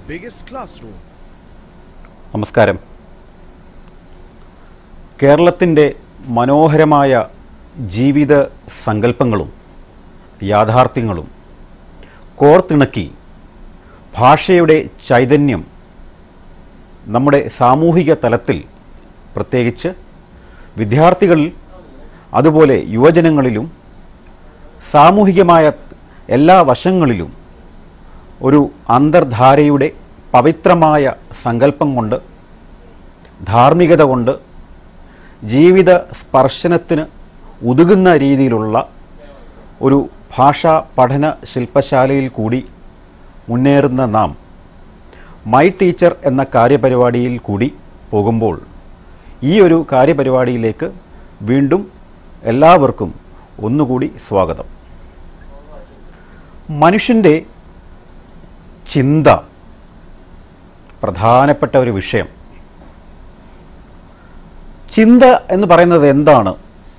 biggest classroom. നമസ്കാരം കേരളത്തിൻ്റെ മനോഹരമായ ജീവിത സങ്കല്പങ്ങളും യാഥാർത്ഥ്യങ്ങളും കോർത്തിണക്കി ഭാഷയുടെ ചൈതന്യം നമ്മുടെ സാമൂഹിക തലത്തിൽ പ്രത്യേകിച്ച് വിദ്യാർത്ഥികളിൽ അതുപോലെ യുവജനങ്ങളിലും സാമൂഹികമായ എല്ലാ വശങ്ങളിലും ഒരു അന്തർധാരയുടെ പവിത്രമായ സങ്കല്പം കൊണ്ട് ധാർമ്മികത കൊണ്ട് ജീവിത സ്പർശനത്തിന് ഉതുകുന്ന രീതിയിലുള്ള ഒരു ഭാഷാ പഠന ശില്പശാലയിൽ കൂടി മുന്നേറുന്ന നാം മൈ ടീച്ചർ എന്ന കാര്യപരിപാടിയിൽ കൂടി പോകുമ്പോൾ ഈ ഒരു കാര്യപരിപാടിയിലേക്ക് വീണ്ടും എല്ലാവർക്കും ഒന്നുകൂടി സ്വാഗതം മനുഷ്യൻ്റെ ചിന്ത പ്രധാനപ്പെട്ട ഒരു വിഷയം ചിന്ത എന്ന് പറയുന്നത് എന്താണ്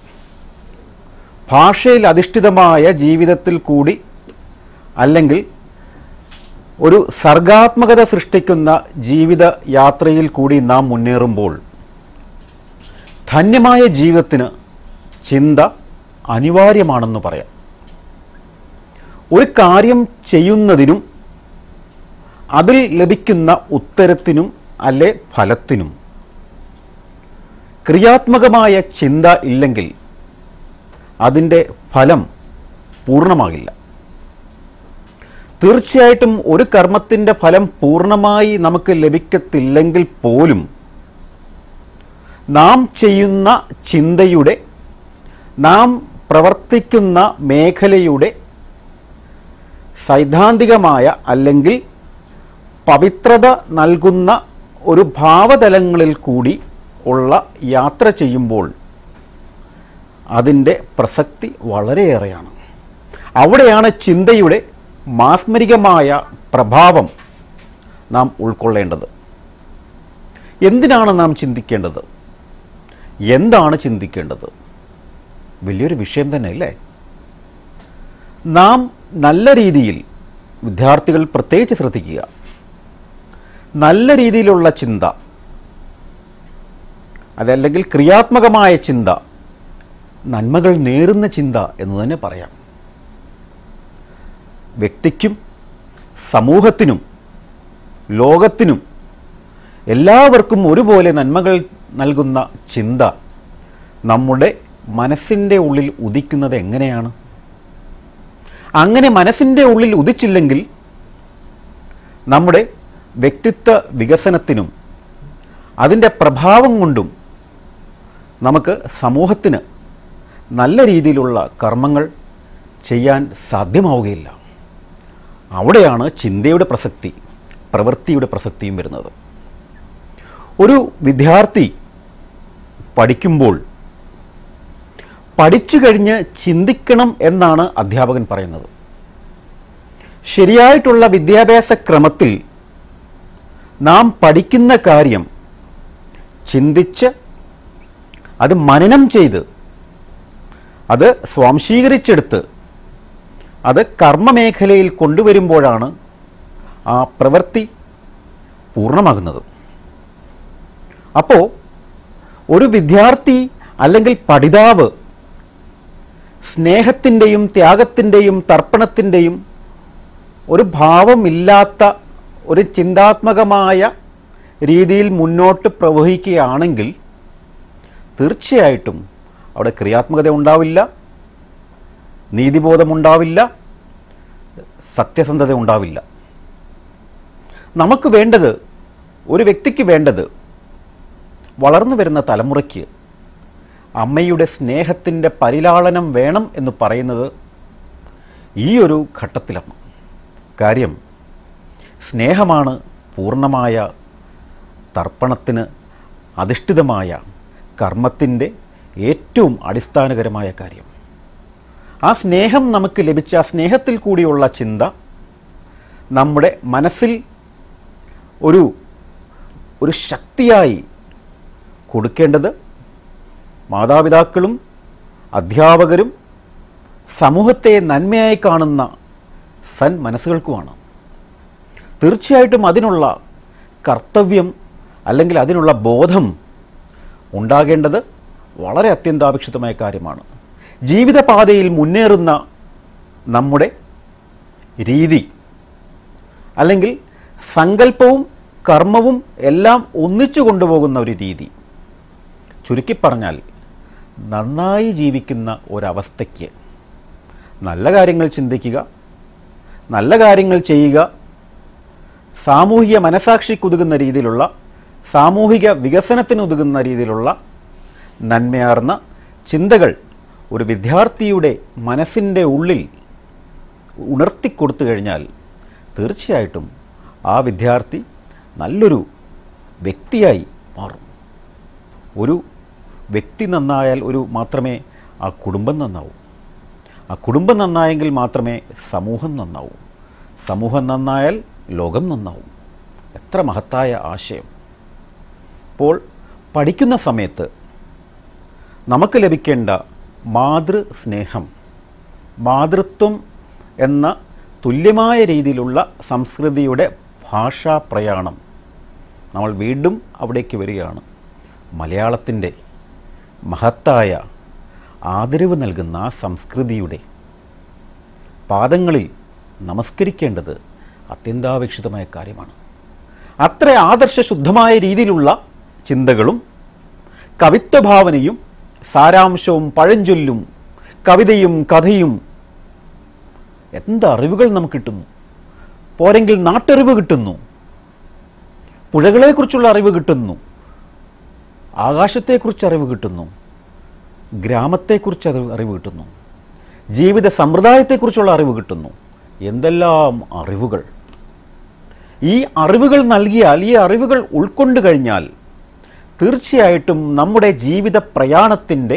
ഭാഷയിൽ അധിഷ്ഠിതമായ ജീവിതത്തിൽ കൂടി അല്ലെങ്കിൽ ഒരു സർഗാത്മകത സൃഷ്ടിക്കുന്ന ജീവിത യാത്രയിൽ കൂടി നാം മുന്നേറുമ്പോൾ ധന്യമായ ജീവിതത്തിന് ചിന്ത അനിവാര്യമാണെന്ന് പറയാം ഒരു കാര്യം ചെയ്യുന്നതിനും അതിൽ ലഭിക്കുന്ന ഉത്തരത്തിനും അല്ലെ ഫലത്തിനും ക്രിയാത്മകമായ ചിന്ത ഇല്ലെങ്കിൽ അതിൻ്റെ ഫലം പൂർണ്ണമാകില്ല തീർച്ചയായിട്ടും ഒരു കർമ്മത്തിൻ്റെ ഫലം പൂർണ്ണമായി നമുക്ക് ലഭിക്കത്തില്ലെങ്കിൽ പോലും നാം ചെയ്യുന്ന ചിന്തയുടെ നാം പ്രവർത്തിക്കുന്ന മേഖലയുടെ സൈദ്ധാന്തികമായ അല്ലെങ്കിൽ പവിത്രത നൽകുന്ന ഒരു ഭാവതലങ്ങളിൽ കൂടി ഉള്ള യാത്ര ചെയ്യുമ്പോൾ അതിൻ്റെ പ്രസക്തി വളരെയേറെയാണ് അവിടെയാണ് ചിന്തയുടെ മാസ്മരികമായ പ്രഭാവം നാം ഉൾക്കൊള്ളേണ്ടത് എന്തിനാണ് നാം ചിന്തിക്കേണ്ടത് എന്താണ് ചിന്തിക്കേണ്ടത് വലിയൊരു വിഷയം തന്നെ അല്ലേ നാം നല്ല രീതിയിൽ വിദ്യാർത്ഥികൾ പ്രത്യേകിച്ച് ശ്രദ്ധിക്കുക നല്ല രീതിയിലുള്ള ചിന്ത അതല്ലെങ്കിൽ ക്രിയാത്മകമായ ചിന്ത നന്മകൾ നേരുന്ന ചിന്ത എന്ന് തന്നെ പറയാം വ്യക്തിക്കും സമൂഹത്തിനും ലോകത്തിനും എല്ലാവർക്കും ഒരുപോലെ നന്മകൾ നൽകുന്ന ചിന്ത നമ്മുടെ മനസ്സിൻ്റെ ഉള്ളിൽ ഉദിക്കുന്നത് എങ്ങനെയാണ് അങ്ങനെ മനസ്സിൻ്റെ ഉള്ളിൽ ഉദിച്ചില്ലെങ്കിൽ നമ്മുടെ വ്യക്തിത്വ വികസനത്തിനും അതിൻ്റെ പ്രഭാവം കൊണ്ടും നമുക്ക് സമൂഹത്തിന് നല്ല രീതിയിലുള്ള കർമ്മങ്ങൾ ചെയ്യാൻ സാധ്യമാവുകയില്ല അവിടെയാണ് ചിന്തയുടെ പ്രസക്തി പ്രവൃത്തിയുടെ പ്രസക്തിയും വരുന്നത് ഒരു വിദ്യാർത്ഥി പഠിക്കുമ്പോൾ പഠിച്ചു കഴിഞ്ഞ് ചിന്തിക്കണം എന്നാണ് അധ്യാപകൻ പറയുന്നത് ശരിയായിട്ടുള്ള വിദ്യാഭ്യാസ ക്രമത്തിൽ നാം പഠിക്കുന്ന കാര്യം ചിന്തിച്ച് അത് മനനം ചെയ്ത് അത് സ്വാംശീകരിച്ചെടുത്ത് അത് കർമ്മമേഖലയിൽ കൊണ്ടുവരുമ്പോഴാണ് ആ പ്രവൃത്തി പൂർണ്ണമാകുന്നത് അപ്പോൾ ഒരു വിദ്യാർത്ഥി അല്ലെങ്കിൽ പഠിതാവ് സ്നേഹത്തിൻ്റെയും ത്യാഗത്തിൻ്റെയും തർപ്പണത്തിൻ്റെയും ഒരു ഭാവമില്ലാത്ത ഒരു ചിന്താത്മകമായ രീതിയിൽ മുന്നോട്ട് പ്രവഹിക്കുകയാണെങ്കിൽ തീർച്ചയായിട്ടും അവിടെ ക്രിയാത്മകത ഉണ്ടാവില്ല നീതിബോധമുണ്ടാവില്ല സത്യസന്ധത ഉണ്ടാവില്ല നമുക്ക് വേണ്ടത് ഒരു വ്യക്തിക്ക് വേണ്ടത് വളർന്നു വരുന്ന തലമുറയ്ക്ക് അമ്മയുടെ സ്നേഹത്തിൻ്റെ പരിലാളനം വേണം എന്ന് പറയുന്നത് ഈ ഒരു ഘട്ടത്തിലാണ് കാര്യം സ്നേഹമാണ് പൂർണ്ണമായ തർപ്പണത്തിന് അധിഷ്ഠിതമായ കർമ്മത്തിൻ്റെ ഏറ്റവും അടിസ്ഥാനകരമായ കാര്യം ആ സ്നേഹം നമുക്ക് ലഭിച്ച ആ സ്നേഹത്തിൽ കൂടിയുള്ള ചിന്ത നമ്മുടെ മനസ്സിൽ ഒരു ഒരു ശക്തിയായി കൊടുക്കേണ്ടത് മാതാപിതാക്കളും അധ്യാപകരും സമൂഹത്തെ നന്മയായി കാണുന്ന സൻ മനസ്സുകൾക്കുമാണ് തീർച്ചയായിട്ടും അതിനുള്ള കർത്തവ്യം അല്ലെങ്കിൽ അതിനുള്ള ബോധം ഉണ്ടാകേണ്ടത് വളരെ അത്യന്താപേക്ഷിതമായ കാര്യമാണ് ജീവിതപാതയിൽ മുന്നേറുന്ന നമ്മുടെ രീതി അല്ലെങ്കിൽ സങ്കല്പവും കർമ്മവും എല്ലാം ഒന്നിച്ചു കൊണ്ടുപോകുന്ന ഒരു രീതി ചുരുക്കി പറഞ്ഞാൽ നന്നായി ജീവിക്കുന്ന ഒരവസ്ഥയ്ക്ക് നല്ല കാര്യങ്ങൾ ചിന്തിക്കുക നല്ല കാര്യങ്ങൾ ചെയ്യുക സാമൂഹിക മനസാക്ഷിക്കുതുകുന്ന രീതിയിലുള്ള സാമൂഹിക വികസനത്തിനുതുകുന്ന രീതിയിലുള്ള നന്മയാർന്ന ചിന്തകൾ ഒരു വിദ്യാർത്ഥിയുടെ മനസ്സിൻ്റെ ഉള്ളിൽ ഉണർത്തിക്കൊടുത്തു കഴിഞ്ഞാൽ തീർച്ചയായിട്ടും ആ വിദ്യാർത്ഥി നല്ലൊരു വ്യക്തിയായി മാറും ഒരു വ്യക്തി നന്നായാൽ ഒരു മാത്രമേ ആ കുടുംബം നന്നാവൂ ആ കുടുംബം നന്നായെങ്കിൽ മാത്രമേ സമൂഹം നന്നാവൂ സമൂഹം നന്നായാൽ ലോകം നന്നാവും എത്ര മഹത്തായ ആശയം അപ്പോൾ പഠിക്കുന്ന സമയത്ത് നമുക്ക് ലഭിക്കേണ്ട മാതൃ സ്നേഹം മാതൃത്വം എന്ന തുല്യമായ രീതിയിലുള്ള സംസ്കൃതിയുടെ ഭാഷാ പ്രയാണം നമ്മൾ വീണ്ടും അവിടേക്ക് വരികയാണ് മലയാളത്തിൻ്റെ മഹത്തായ ആദരവ് നൽകുന്ന ആ സംസ്കൃതിയുടെ പാദങ്ങളിൽ നമസ്കരിക്കേണ്ടത് അത്യന്താപേക്ഷിതമായ കാര്യമാണ് അത്ര ആദർശശുദ്ധമായ രീതിയിലുള്ള ചിന്തകളും കവിത്വഭാവനയും സാരാംശവും പഴഞ്ചൊല്ലും കവിതയും കഥയും എന്ത് അറിവുകൾ നമുക്ക് കിട്ടുന്നു പോരെങ്കിൽ നാട്ടറിവ് കിട്ടുന്നു പുഴകളെക്കുറിച്ചുള്ള അറിവ് കിട്ടുന്നു ആകാശത്തെക്കുറിച്ച് അറിവ് കിട്ടുന്നു ഗ്രാമത്തെക്കുറിച്ച് അറിവ് അറിവ് കിട്ടുന്നു ജീവിത സമ്പ്രദായത്തെക്കുറിച്ചുള്ള അറിവ് കിട്ടുന്നു എന്തെല്ലാം അറിവുകൾ ഈ അറിവുകൾ നൽകിയാൽ ഈ അറിവുകൾ ഉൾക്കൊണ്ടു കഴിഞ്ഞാൽ തീർച്ചയായിട്ടും നമ്മുടെ ജീവിത പ്രയാണത്തിൻ്റെ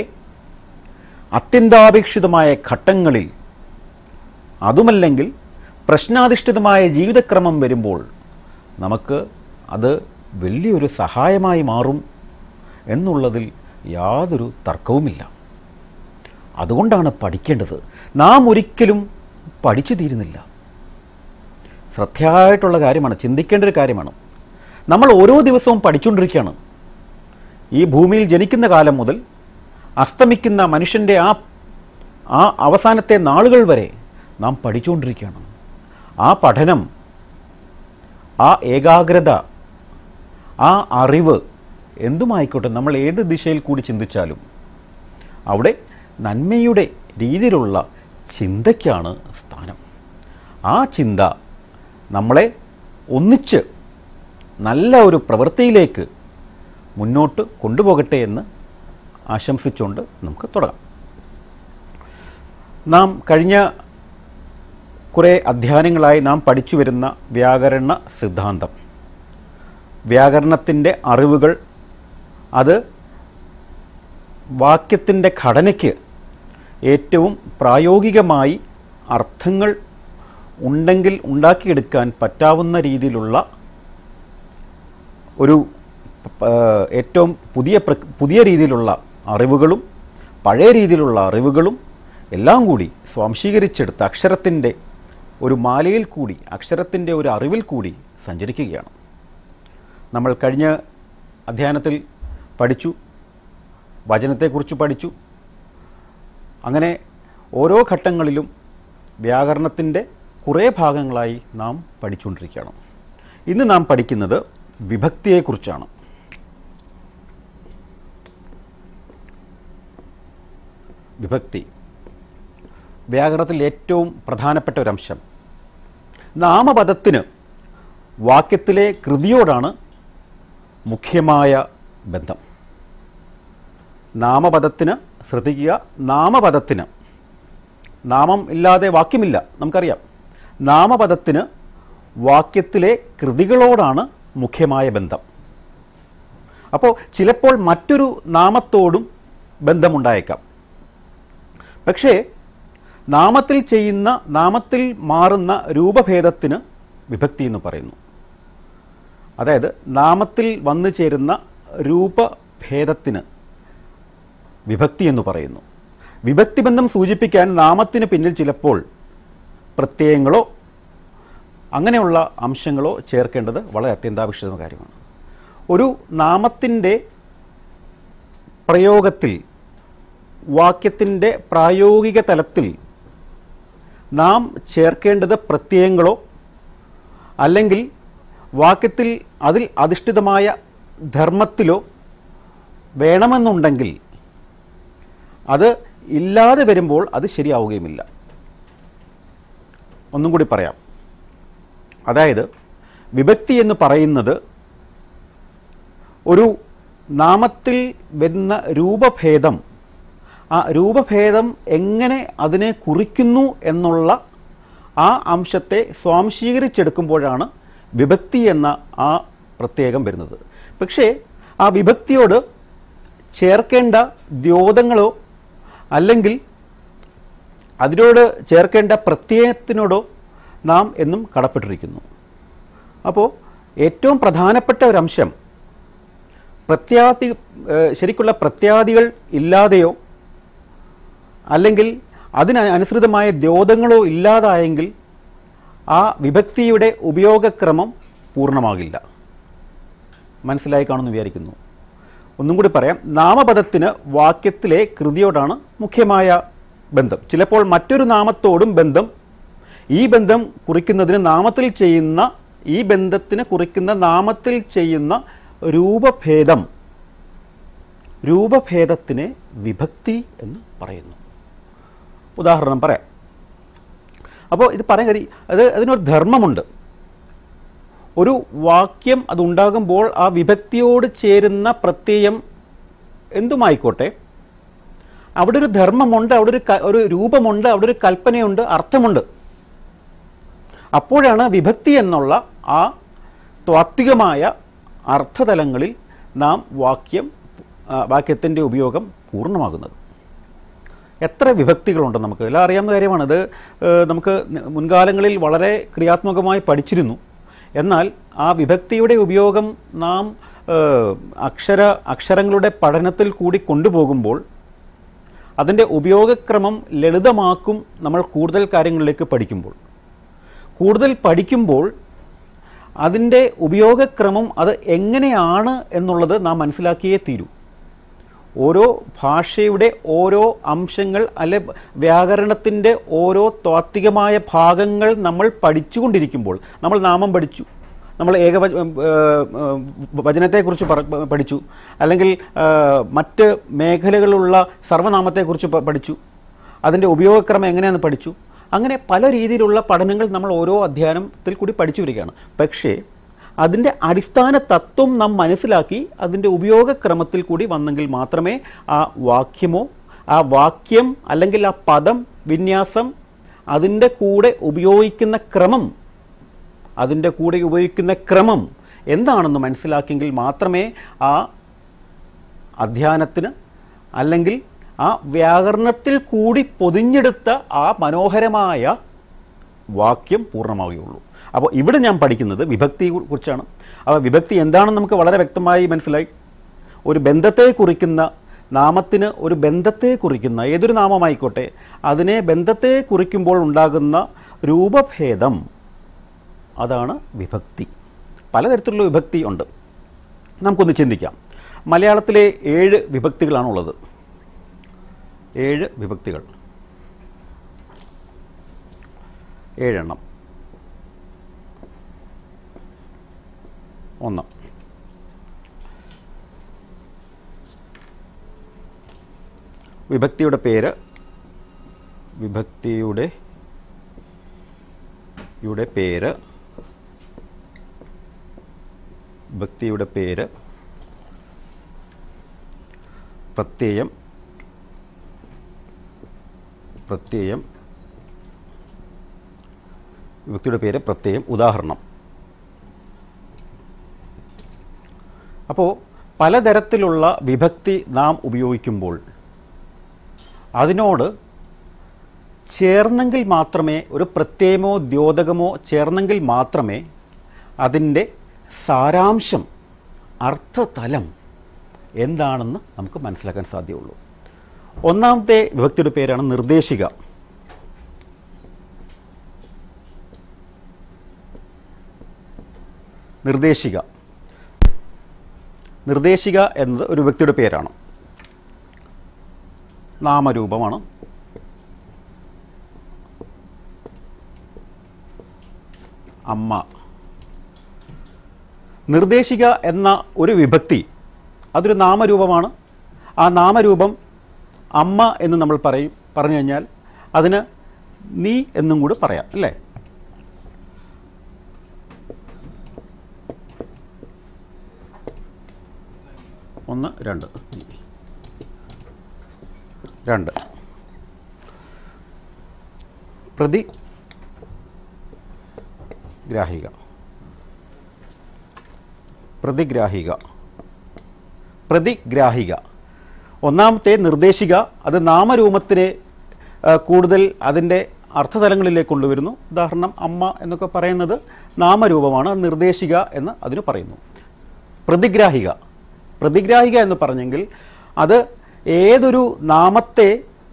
അത്യന്താപേക്ഷിതമായ ഘട്ടങ്ങളിൽ അതുമല്ലെങ്കിൽ പ്രശ്നാധിഷ്ഠിതമായ ജീവിതക്രമം വരുമ്പോൾ നമുക്ക് അത് വലിയൊരു സഹായമായി മാറും എന്നുള്ളതിൽ യാതൊരു തർക്കവുമില്ല അതുകൊണ്ടാണ് പഠിക്കേണ്ടത് നാം ഒരിക്കലും പഠിച്ചു തീരുന്നില്ല ശ്രദ്ധയായിട്ടുള്ള കാര്യമാണ് ചിന്തിക്കേണ്ട ഒരു കാര്യമാണ് നമ്മൾ ഓരോ ദിവസവും പഠിച്ചുകൊണ്ടിരിക്കുകയാണ് ഈ ഭൂമിയിൽ ജനിക്കുന്ന കാലം മുതൽ അസ്തമിക്കുന്ന മനുഷ്യൻ്റെ ആ ആ അവസാനത്തെ നാളുകൾ വരെ നാം പഠിച്ചുകൊണ്ടിരിക്കുകയാണ് ആ പഠനം ആ ഏകാഗ്രത ആ അറിവ് എന്തുമായിക്കോട്ടെ നമ്മൾ ഏത് ദിശയിൽ കൂടി ചിന്തിച്ചാലും അവിടെ നന്മയുടെ രീതിയിലുള്ള ചിന്തയ്ക്കാണ് സ്ഥാനം ആ ചിന്ത നമ്മളെ ഒന്നിച്ച് നല്ല ഒരു പ്രവൃത്തിയിലേക്ക് മുന്നോട്ട് കൊണ്ടുപോകട്ടെ എന്ന് ആശംസിച്ചുകൊണ്ട് നമുക്ക് തുടങ്ങാം നാം കഴിഞ്ഞ കുറേ അധ്യയനങ്ങളായി നാം പഠിച്ചു വരുന്ന വ്യാകരണ സിദ്ധാന്തം വ്യാകരണത്തിൻ്റെ അറിവുകൾ അത് വാക്യത്തിൻ്റെ ഘടനയ്ക്ക് ഏറ്റവും പ്രായോഗികമായി അർത്ഥങ്ങൾ ഉണ്ടെങ്കിൽ ഉണ്ടാക്കിയെടുക്കാൻ പറ്റാവുന്ന രീതിയിലുള്ള ഒരു ആ, ഏറ്റവും പുതിയ പ്ര- പുതിയ രീതിയിലുള്ള അറിവുകളും പഴയ രീതിയിലുള്ള അറിവുകളും എല്ലാം കൂടി സ്വാംശീകരിച്ചെടുത്ത അക്ഷരത്തിൻ്റെ ഒരു മാലയിൽ കൂടി അക്ഷരത്തിൻ്റെ ഒരു അറിവിൽ കൂടി സഞ്ചരിക്കുകയാണ് നമ്മൾ കഴിഞ്ഞ അധ്യയനത്തിൽ പഠിച്ചു വചനത്തെക്കുറിച്ച് പഠിച്ചു അങ്ങനെ ഓരോ ഘട്ടങ്ങളിലും വ്യാകരണത്തിൻ്റെ കുറേ ഭാഗങ്ങളായി നാം പഠിച്ചുകൊണ്ടിരിക്കുകയാണ് ഇന്ന് നാം പഠിക്കുന്നത് വിഭക്തിയെക്കുറിച്ചാണ് വിഭക്തി വ്യാകരണത്തിൽ ഏറ്റവും പ്രധാനപ്പെട്ട ഒരംശം നാമപദത്തിന് വാക്യത്തിലെ കൃതിയോടാണ് മുഖ്യമായ ബന്ധം നാമപദത്തിന് ശ്രദ്ധിക്കുക നാമപദത്തിന് നാമം ഇല്ലാതെ വാക്യമില്ല നമുക്കറിയാം നാമപദത്തിന് വാക്യത്തിലെ കൃതികളോടാണ് മുഖ്യമായ ബന്ധം അപ്പോൾ ചിലപ്പോൾ മറ്റൊരു നാമത്തോടും ബന്ധമുണ്ടായേക്കാം പക്ഷേ നാമത്തിൽ ചെയ്യുന്ന നാമത്തിൽ മാറുന്ന രൂപഭേദത്തിന് വിഭക്തി എന്ന് പറയുന്നു അതായത് നാമത്തിൽ വന്നു ചേരുന്ന രൂപഭേദത്തിന് വിഭക്തി എന്ന് പറയുന്നു വിഭക്തി ബന്ധം സൂചിപ്പിക്കാൻ നാമത്തിന് പിന്നിൽ ചിലപ്പോൾ പ്രത്യയങ്ങളോ അങ്ങനെയുള്ള അംശങ്ങളോ ചേർക്കേണ്ടത് വളരെ അത്യന്താപേക്ഷിതമായ കാര്യമാണ് ഒരു നാമത്തിൻ്റെ പ്രയോഗത്തിൽ വാക്യത്തിൻ്റെ പ്രായോഗിക തലത്തിൽ നാം ചേർക്കേണ്ടത് പ്രത്യയങ്ങളോ അല്ലെങ്കിൽ വാക്യത്തിൽ അതിൽ അധിഷ്ഠിതമായ ധർമ്മത്തിലോ വേണമെന്നുണ്ടെങ്കിൽ അത് ഇല്ലാതെ വരുമ്പോൾ അത് ശരിയാവുകയുമില്ല ഒന്നും കൂടി പറയാം അതായത് വിഭക്തി എന്ന് പറയുന്നത് ഒരു നാമത്തിൽ വരുന്ന രൂപഭേദം ആ രൂപഭേദം എങ്ങനെ അതിനെ കുറിക്കുന്നു എന്നുള്ള ആ അംശത്തെ സ്വാംശീകരിച്ചെടുക്കുമ്പോഴാണ് വിഭക്തി എന്ന ആ പ്രത്യേകം വരുന്നത് പക്ഷേ ആ വിഭക്തിയോട് ചേർക്കേണ്ട ദ്യോതങ്ങളോ അല്ലെങ്കിൽ അതിനോട് ചേർക്കേണ്ട പ്രത്യയത്തിനോടോ നാം എന്നും കടപ്പെട്ടിരിക്കുന്നു അപ്പോൾ ഏറ്റവും പ്രധാനപ്പെട്ട ഒരംശം പ്രത്യാദി ഏഹ് ശരിക്കുള്ള പ്രത്യാദികൾ ഇല്ലാതെയോ അല്ലെങ്കിൽ അതിന് അനുസൃതമായ ദ്യോതങ്ങളോ ഇല്ലാതായെങ്കിൽ ആ വിഭക്തിയുടെ ഉപയോഗക്രമം പൂർണ്ണമാകില്ല മനസ്സിലായി കാണുമെന്ന് വിചാരിക്കുന്നു ഒന്നും കൂടി പറയാം നാമപദത്തിന് വാക്യത്തിലെ കൃതിയോടാണ് മുഖ്യമായ ബന്ധം ചിലപ്പോൾ മറ്റൊരു നാമത്തോടും ബന്ധം ഈ ബന്ധം കുറിക്കുന്നതിന് നാമത്തിൽ ചെയ്യുന്ന ഈ ബന്ധത്തിന് കുറിക്കുന്ന നാമത്തിൽ ചെയ്യുന്ന രൂപഭേദം രൂപഭേദത്തിനെ വിഭക്തി എന്ന് പറയുന്നു ഉദാഹരണം പറയാം അപ്പോൾ ഇത് പറയാൻ കഴിയും അത് അതിനൊരു ധർമ്മമുണ്ട് ഒരു വാക്യം അതുണ്ടാകുമ്പോൾ ആ വിഭക്തിയോട് ചേരുന്ന പ്രത്യയം എന്തുമായിക്കോട്ടെ അവിടെ ഒരു ധർമ്മമുണ്ട് അവിടെ ഒരു ക- ഒരു രൂപമുണ്ട് അവിടെ ഒരു കൽപ്പനയുണ്ട് അർത്ഥമുണ്ട് അപ്പോഴാണ് വിഭക്തി എന്നുള്ള ആ ത്വാത്വികമായ അർത്ഥതലങ്ങളിൽ നാം വാക്യം വാക്യത്തിൻ്റെ ഉപയോഗം പൂർണ്ണമാകുന്നത് എത്ര വിഭക്തികളുണ്ട് നമുക്ക് എല്ലാം അറിയാവുന്ന കാര്യമാണ് ഇത് ഏഹ്, നമുക്ക് ന- മുൻകാലങ്ങളിൽ വളരെ ക്രിയാത്മകമായി പഠിച്ചിരുന്നു എന്നാൽ ആ വിഭക്തിയുടെ ഉപയോഗം നാം ഏഹ്, അക്ഷര അക്ഷരങ്ങളുടെ പഠനത്തിൽ കൂടി കൊണ്ടുപോകുമ്പോൾ അതിൻ്റെ ഉപയോഗക്രമം ലളിതമാക്കും നമ്മൾ കൂടുതൽ കാര്യങ്ങളിലേക്ക് പഠിക്കുമ്പോൾ കൂടുതൽ പഠിക്കുമ്പോൾ അതിൻ്റെ ഉപയോഗക്രമം അത് എങ്ങനെയാണ് എന്നുള്ളത് നാം മനസ്സിലാക്കിയേ തീരൂ ഓരോ ഭാഷയുടെ ഓരോ അംശങ്ങൾ അല്ലെ വ്യാകരണത്തിൻ്റെ ഓരോ താത്വികമായ ഭാഗങ്ങൾ നമ്മൾ പഠിച്ചുകൊണ്ടിരിക്കുമ്പോൾ നമ്മൾ നാമം പഠിച്ചു നമ്മൾ ഏക വചനത്തെക്കുറിച്ച് പറ- പഠിച്ചു അല്ലെങ്കിൽ ആ, മറ്റ് മേഖലകളിലുള്ള സർവനാമത്തെക്കുറിച്ച് പ- പഠിച്ചു അതിൻ്റെ ഉപയോഗക്രമം എങ്ങനെയാണെന്ന് പഠിച്ചു അങ്ങനെ പല രീതിയിലുള്ള പഠനങ്ങൾ നമ്മൾ ഓരോ അധ്യയനത്തിൽ കൂടി പഠിച്ചു വരികയാണ് പക്ഷേ അതിൻ്റെ അടിസ്ഥാന തത്വം നാം മനസ്സിലാക്കി അതിൻ്റെ ഉപയോഗക്രമത്തിൽ കൂടി വന്നെങ്കിൽ മാത്രമേ ആ വാക്യമോ ആ വാക്യം അല്ലെങ്കിൽ ആ പദം വിന്യാസം അതിൻ്റെ കൂടെ ഉപയോഗിക്കുന്ന ക്രമം അതിൻ്റെ കൂടെ ഉപയോഗിക്കുന്ന ക്രമം എന്താണെന്ന് മനസ്സിലാക്കിയെങ്കിൽ മാത്രമേ ആ അധ്യയനത്തിന് അല്ലെങ്കിൽ ആ വ്യാകരണത്തിൽ കൂടി പൊതിഞ്ഞെടുത്ത ആ മനോഹരമായ വാക്യം പൂർണ്ണമാവുകയുള്ളൂ അപ്പോൾ ഇവിടെ ഞാൻ പഠിക്കുന്നത് വിഭക്തിയെ കു- കുറിച്ചാണ് അപ്പോൾ വിഭക്തി എന്താണെന്ന് നമുക്ക് വളരെ വ്യക്തമായി മനസ്സിലായി ഒരു ബന്ധത്തെ കുറിക്കുന്ന നാമത്തിന് ഒരു ബന്ധത്തെ കുറിക്കുന്ന ഏതൊരു നാമമായിക്കോട്ടെ അതിനെ ബന്ധത്തെ കുറിക്കുമ്പോൾ ഉണ്ടാകുന്ന രൂപഭേദം അതാണ് വിഭക്തി പലതരത്തിലുള്ള വിഭക്തി ഉണ്ട് നമുക്കൊന്ന് ചിന്തിക്കാം മലയാളത്തിലെ ഏഴ് വിഭക്തികളാണുള്ളത് ഏഴ് വിഭക്തികൾ ഏഴെണ്ണം ഒന്ന് വിഭക്തിയുടെ പേര് വിഭക്തിയുടെ യുടെ പേര് വിഭക്തിയുടെ പേര് പ്രത്യയം പ്രത്യയം വിഭക്തിയുടെ പേര് പ്രത്യയം ഉദാഹരണം അപ്പോൾ പലതരത്തിലുള്ള വിഭക്തി നാം ഉപയോഗിക്കുമ്പോൾ അതിനോട് ചേർന്നെങ്കിൽ മാത്രമേ ഒരു പ്രത്യയമോ ദ്യോതകമോ ചേർന്നെങ്കിൽ മാത്രമേ അതിൻ്റെ സാരാംശം അർത്ഥതലം എന്താണെന്ന് നമുക്ക് മനസ്സിലാക്കാൻ സാധ്യമുള്ളൂ ഒന്നാമത്തെ വിഭക്തിയുടെ പേരാണ് നിർദ്ദേശിക നിർദ്ദേശിക നിർദ്ദേശിക എന്നത് ഒരു വ്യക്തിയുടെ പേരാണ് നാമരൂപമാണ് അമ്മ നിർദ്ദേശിക എന്ന ഒരു വിഭക്തി അതൊരു നാമരൂപമാണ് ആ നാമരൂപം അമ്മ എന്ന് നമ്മൾ പറയും പറഞ്ഞു കഴിഞ്ഞാൽ അതിന് നീ എന്നും കൂടി പറയാം അല്ലേ ഒന്ന് രണ്ട് രണ്ട് പ്രതി ഗ്രാഹിക പ്രതിഗ്രാഹിക പ്രതിഗ്രാഹിക ഒന്നാമത്തെ നിർദ്ദേശിക അത് നാമരൂപത്തിനെ ആ, കൂടുതൽ അതിൻ്റെ അർത്ഥതലങ്ങളിലേക്ക് കൊണ്ടുവരുന്നു ഉദാഹരണം അമ്മ എന്നൊക്കെ പറയുന്നത് നാമരൂപമാണ് നിർദ്ദേശിക എന്ന് അതിന് പറയുന്നു പ്രതിഗ്രാഹിക പ്രതിഗ്രാഹിക എന്ന് പറഞ്ഞെങ്കിൽ അത് ഏതൊരു നാമത്തെ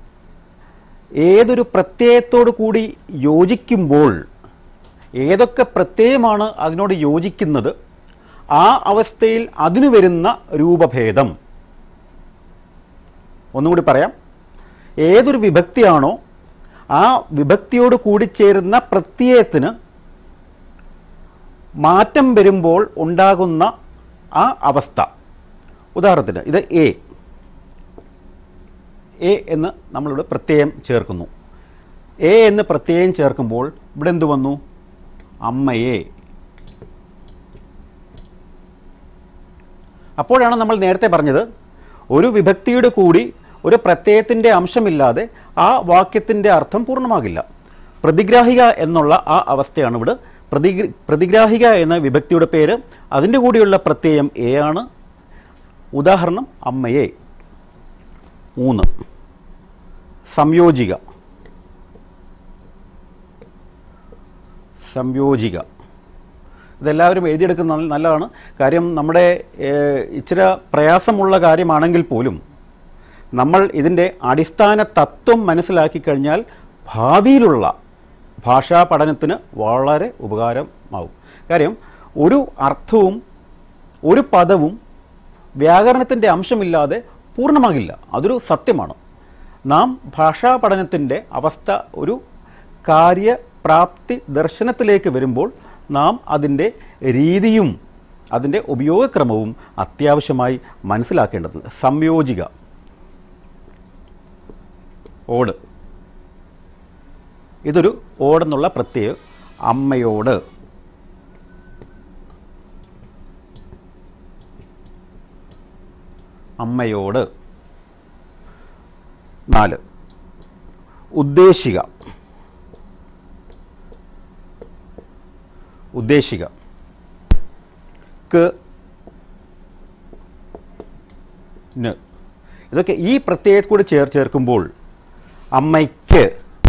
ഏതൊരു പ്രത്യയത്തോടു കൂടി യോജിക്കുമ്പോൾ ഏതൊക്കെ പ്രത്യയമാണ് അതിനോട് യോജിക്കുന്നത് ആ അവസ്ഥയിൽ അതിന് വരുന്ന രൂപഭേദം ഒന്നുകൂടി പറയാം ഏതൊരു വിഭക്തിയാണോ ആ വിഭക്തിയോട് കൂടിച്ചേരുന്ന പ്രത്യയത്തിന് മാറ്റം വരുമ്പോൾ ഉണ്ടാകുന്ന ആ അവസ്ഥ ഉദാഹരണത്തിന് ഇത് എ എ എന്ന് നമ്മളിവിടെ പ്രത്യയം ചേർക്കുന്നു എ എന്ന് പ്രത്യയം ചേർക്കുമ്പോൾ ഇവിടെ എന്ത് വന്നു അമ്മയെ അപ്പോഴാണ് നമ്മൾ നേരത്തെ പറഞ്ഞത് ഒരു വിഭക്തിയുടെ കൂടി ഒരു പ്രത്യയത്തിൻ്റെ അംശമില്ലാതെ ആ വാക്യത്തിൻ്റെ അർത്ഥം പൂർണ്ണമാകില്ല പ്രതിഗ്രാഹിക എന്നുള്ള ആ അവസ്ഥയാണ് ഇവിടെ പ്രതി പ്രതിഗ്രാഹിക എന്ന വിഭക്തിയുടെ പേര് അതിൻ്റെ കൂടിയുള്ള പ്രത്യയം എ ആണ് ഉദാഹരണം അമ്മയെ മൂന്ന് സംയോജിക സംയോജിക ഇതെല്ലാവരും എഴുതിയെടുക്കുന്നത് നല്ലതാണ് കാര്യം നമ്മുടെ ഏഹ്, ഇച്ചിരി പ്രയാസമുള്ള കാര്യമാണെങ്കിൽ പോലും നമ്മൾ ഇതിൻ്റെ അടിസ്ഥാന തത്വം മനസ്സിലാക്കി കഴിഞ്ഞാൽ ഭാവിയിലുള്ള ഭാഷാ പഠനത്തിന് വളരെ ഉപകാരമാവും കാര്യം ഒരു അർത്ഥവും ഒരു പദവും വ്യാകരണത്തിൻ്റെ അംശമില്ലാതെ പൂർണ്ണമാകില്ല അതൊരു സത്യമാണ് നാം ഭാഷാ പഠനത്തിൻ്റെ അവസ്ഥ ഒരു കാര്യപ്രാപ്തി ദർശനത്തിലേക്ക് വരുമ്പോൾ നാം അതിൻ്റെ രീതിയും അതിൻ്റെ ഉപയോഗക്രമവും അത്യാവശ്യമായി മനസ്സിലാക്കേണ്ടതുണ്ട് സംയോജിക ഓട് ഇതൊരു ഓടെന്നുള്ള പ്രത്യയം അമ്മയോട് അമ്മയോട് നാല് ഉദ്ദേശിക ഉദ്ദേശിക ക്ക് ന് ഇതൊക്കെ ഈ പ്രത്യയത്തിൽ കൂടി ചേർ ചേർക്കുമ്പോൾ അമ്മയ്ക്ക്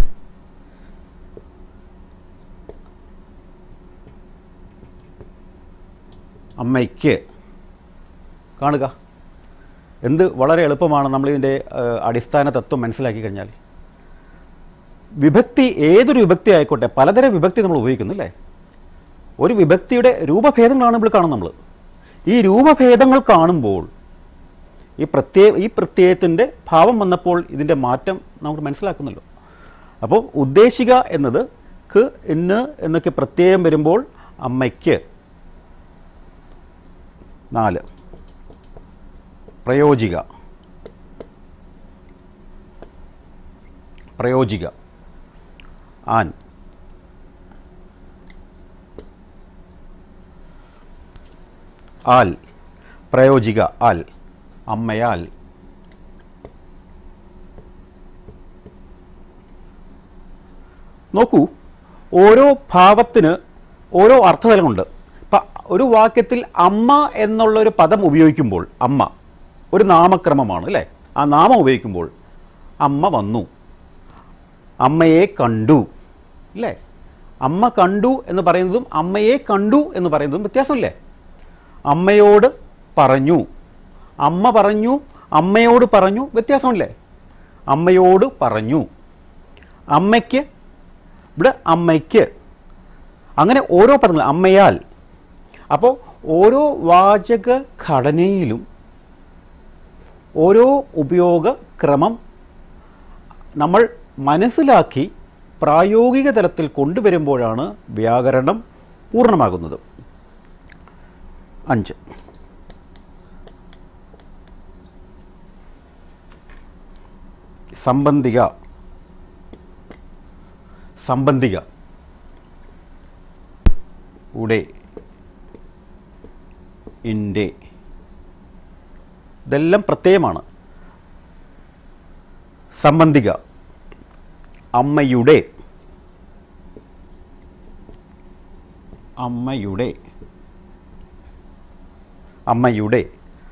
അമ്മയ്ക്ക് കാണുക എന്ത് വളരെ എളുപ്പമാണ് നമ്മളിതിൻ്റെ ഏഹ്, അടിസ്ഥാന തത്വം മനസ്സിലാക്കി കഴിഞ്ഞാൽ വിഭക്തി ഏതൊരു വിഭക്തി ആയിക്കോട്ടെ പലതരം വിഭക്തി നമ്മൾ ഉപയോഗിക്കുന്നു അല്ലേ ഒരു വിഭക്തിയുടെ രൂപഭേദങ്ങളാണ് ഇപ്പോൾ കാണുന്നത് നമ്മൾ ഈ രൂപഭേദങ്ങൾ കാണുമ്പോൾ ഈ പ്രത്യയ ഈ പ്രത്യയത്തിൻ്റെ ഭാവം വന്നപ്പോൾ ഇതിൻ്റെ മാറ്റം നമുക്ക് മനസ്സിലാക്കുന്നല്ലോ അപ്പോൾ ഉദ്ദേശിക എന്നത് ക്ക് ഇന്ന് എന്നൊക്കെ പ്രത്യയം വരുമ്പോൾ അമ്മയ്ക്ക് നാല് പ്രയോജിക പ്രയോജിക ആൻ ആൽ പ്രയോജിക ആൽ അമ്മയാൽ നോക്കൂ ഓരോ ഭാവത്തിന് ഓരോ അർത്ഥതലമുണ്ട് ഇപ്പം ഒരു വാക്യത്തിൽ അമ്മ എന്നുള്ളൊരു പദം ഉപയോഗിക്കുമ്പോൾ അമ്മ ഒരു നാമക്രമമാണ് അല്ലേ ആ നാമം ഉപയോഗിക്കുമ്പോൾ അമ്മ വന്നു അമ്മയെ കണ്ടു അല്ലേ അമ്മ കണ്ടു എന്ന് പറയുന്നതും അമ്മയെ കണ്ടു എന്ന് പറയുന്നതും വ്യത്യാസമില്ലേ അമ്മയോട് പറഞ്ഞു അമ്മ പറഞ്ഞു അമ്മയോട് പറഞ്ഞു വ്യത്യാസമില്ലേ അമ്മയോട് പറഞ്ഞു അമ്മയ്ക്ക് ഇവിടെ അമ്മയ്ക്ക് അങ്ങനെ ഓരോ പദങ്ങൾ അമ്മയാൽ അപ്പോൾ ഓരോ വാചക ഘടനയിലും ഓരോ ഉപയോഗ ക്രമം നമ്മൾ മനസ്സിലാക്കി പ്രായോഗിക തലത്തിൽ കൊണ്ടുവരുമ്പോഴാണ് വ്യാകരണം പൂർണ്ണമാകുന്നത് അഞ്ച് സംബന്ധിക സംബന്ധിക ഉടെ ഇൻ്റെ ഇതെല്ലാം പ്രത്യയമാണ് സംബന്ധിക അമ്മയുടെ അമ്മയുടെ അമ്മയുടെ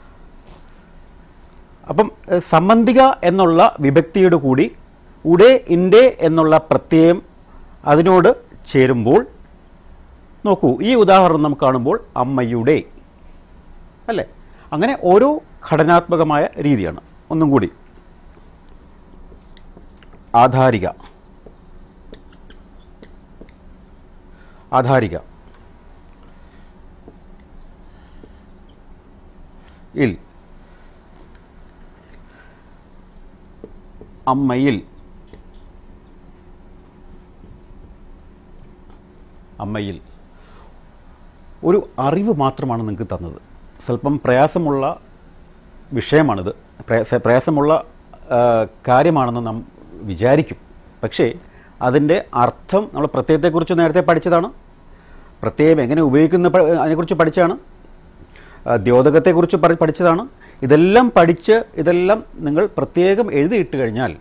അപ്പം എഹ്, സംബന്ധിക എന്നുള്ള വിഭക്തിയുടെ കൂടി ഉടെ ഇൻ്റെ എന്നുള്ള പ്രത്യയം അതിനോട് ചേരുമ്പോൾ നോക്കൂ ഈ ഉദാഹരണം നമുക്ക് കാണുമ്പോൾ അമ്മയുടെ അല്ലേ അങ്ങനെ ഓരോ ഘടനാത്മകമായ രീതിയാണ് ഒന്നും കൂടി ആധാരിക ആധാരിക ഇൽ അമ്മയിൽ അമ്മയിൽ ഒരു അറിവ് മാത്രമാണ് നിങ്ങൾക്ക് തന്നത് സ്വല്പം പ്രയാസമുള്ള വിഷയമാണിത് പ്രയാസ പ്രയാസമുള്ള ആ, കാര്യമാണെന്ന് നാം വിചാരിക്കും പക്ഷേ അതിൻ്റെ അർത്ഥം നമ്മൾ പ്രത്യയത്തെക്കുറിച്ച് നേരത്തെ പഠിച്ചതാണ് പ്രത്യയം എങ്ങനെ ഉപയോഗിക്കുന്ന പ- അതിനെക്കുറിച്ച് പഠിച്ചാണ് ആ, ദ്യോതകത്തെക്കുറിച്ച് പഠി- പഠിച്ചതാണ് ഇതെല്ലാം പഠിച്ച് ഇതെല്ലാം നിങ്ങൾ പ്രത്യേകം എഴുതിയിട്ട് കഴിഞ്ഞാൽ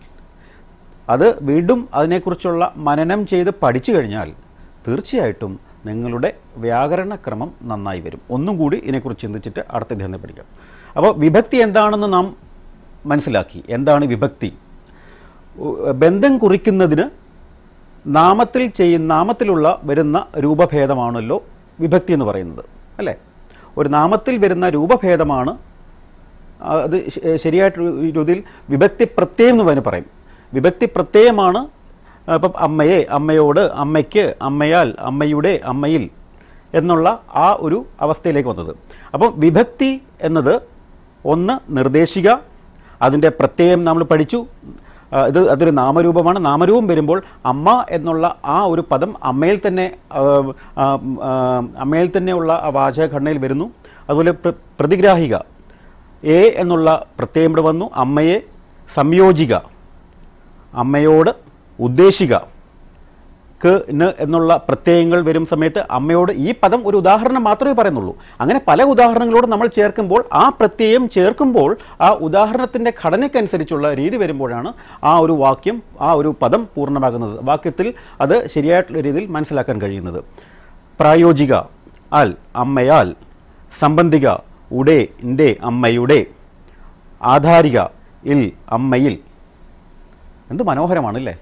അത് വീണ്ടും അതിനെക്കുറിച്ചുള്ള മനനം ചെയ്ത് പഠിച്ചു കഴിഞ്ഞാൽ തീർച്ചയായിട്ടും നിങ്ങളുടെ വ്യാകരണക്രമം നന്നായി വരും ഒന്നും കൂടി ഇതിനെക്കുറിച്ച് ചിന്തിച്ചിട്ട് അടുത്ത ധ്യാനം പഠിക്കാം അപ്പോൾ വിഭക്തി എന്താണെന്ന് നാം മനസ്സിലാക്കി എന്താണ് വിഭക്തി ഉ- ബന്ധം കുറിക്കുന്നതിന് നാമത്തിൽ ചെയ്യുന്ന നാമത്തിലുള്ള വരുന്ന രൂപഭേദമാണല്ലോ വിഭക്തി എന്ന് പറയുന്നത് അല്ലേ ഒരു നാമത്തിൽ വരുന്ന രൂപഭേദമാണ് ആ, അത് ശ- ശരിയായിട്ട് രീതിയിൽ വിഭക്തി പ്രത്യയം എന്ന് അതിന് പറയും വിഭക്തി പ്രത്യയമാണ് ആ, ഇപ്പം അമ്മയെ അമ്മയോട് അമ്മയ്ക്ക് അമ്മയാൽ അമ്മയുടെ അമ്മയിൽ എന്നുള്ള ആ ഒരു അവസ്ഥയിലേക്ക് വന്നത് അപ്പം വിഭക്തി എന്നത് ഒന്ന് നിർദ്ദേശിക അതിൻ്റെ പ്രത്യയം നമ്മൾ പഠിച്ചു ആ, ഇത് അതൊരു നാമരൂപമാണ് നാമരൂപം വരുമ്പോൾ അമ്മ എന്നുള്ള ആ ഒരു പദം അമ്മയിൽ തന്നെ ആ, ആ, ആ, അമ്മയിൽ തന്നെയുള്ള ആ വാചകഘടനയിൽ വരുന്നു അതുപോലെ പ്ര- പ്രതിഗ്രാഹിക എ എന്നുള്ള പ്രത്യയം ഇവിടെ വന്നു അമ്മയെ സംയോജിക അമ്മയോട് ഉദ്ദേശിക ക്ക് ന് എന്നുള്ള പ്രത്യയങ്ങൾ വരും സമയത്ത് അമ്മയോട് ഈ പദം ഒരു ഉദാഹരണം മാത്രമേ പറയുന്നുള്ളൂ അങ്ങനെ പല ഉദാഹരണങ്ങളോട് നമ്മൾ ചേർക്കുമ്പോൾ ആ പ്രത്യയം ചേർക്കുമ്പോൾ ആ ഉദാഹരണത്തിൻ്റെ ഘടനയ്ക്കനുസരിച്ചുള്ള രീതി വരുമ്പോഴാണ് ആ ഒരു വാക്യം ആ ഒരു പദം പൂർണ്ണമാകുന്നത് വാക്യത്തിൽ അത് ശരിയായിട്ടുള്ള രീതിയിൽ മനസ്സിലാക്കാൻ കഴിയുന്നത് പ്രായോജിക അൽ അമ്മയാൽ സംബന്ധിക ഉടെ ഇൻ്റെ അമ്മയുടെ ആധാരിക ഇൽ അമ്മയിൽ എന്ത് മനോഹരമാണല്ലേ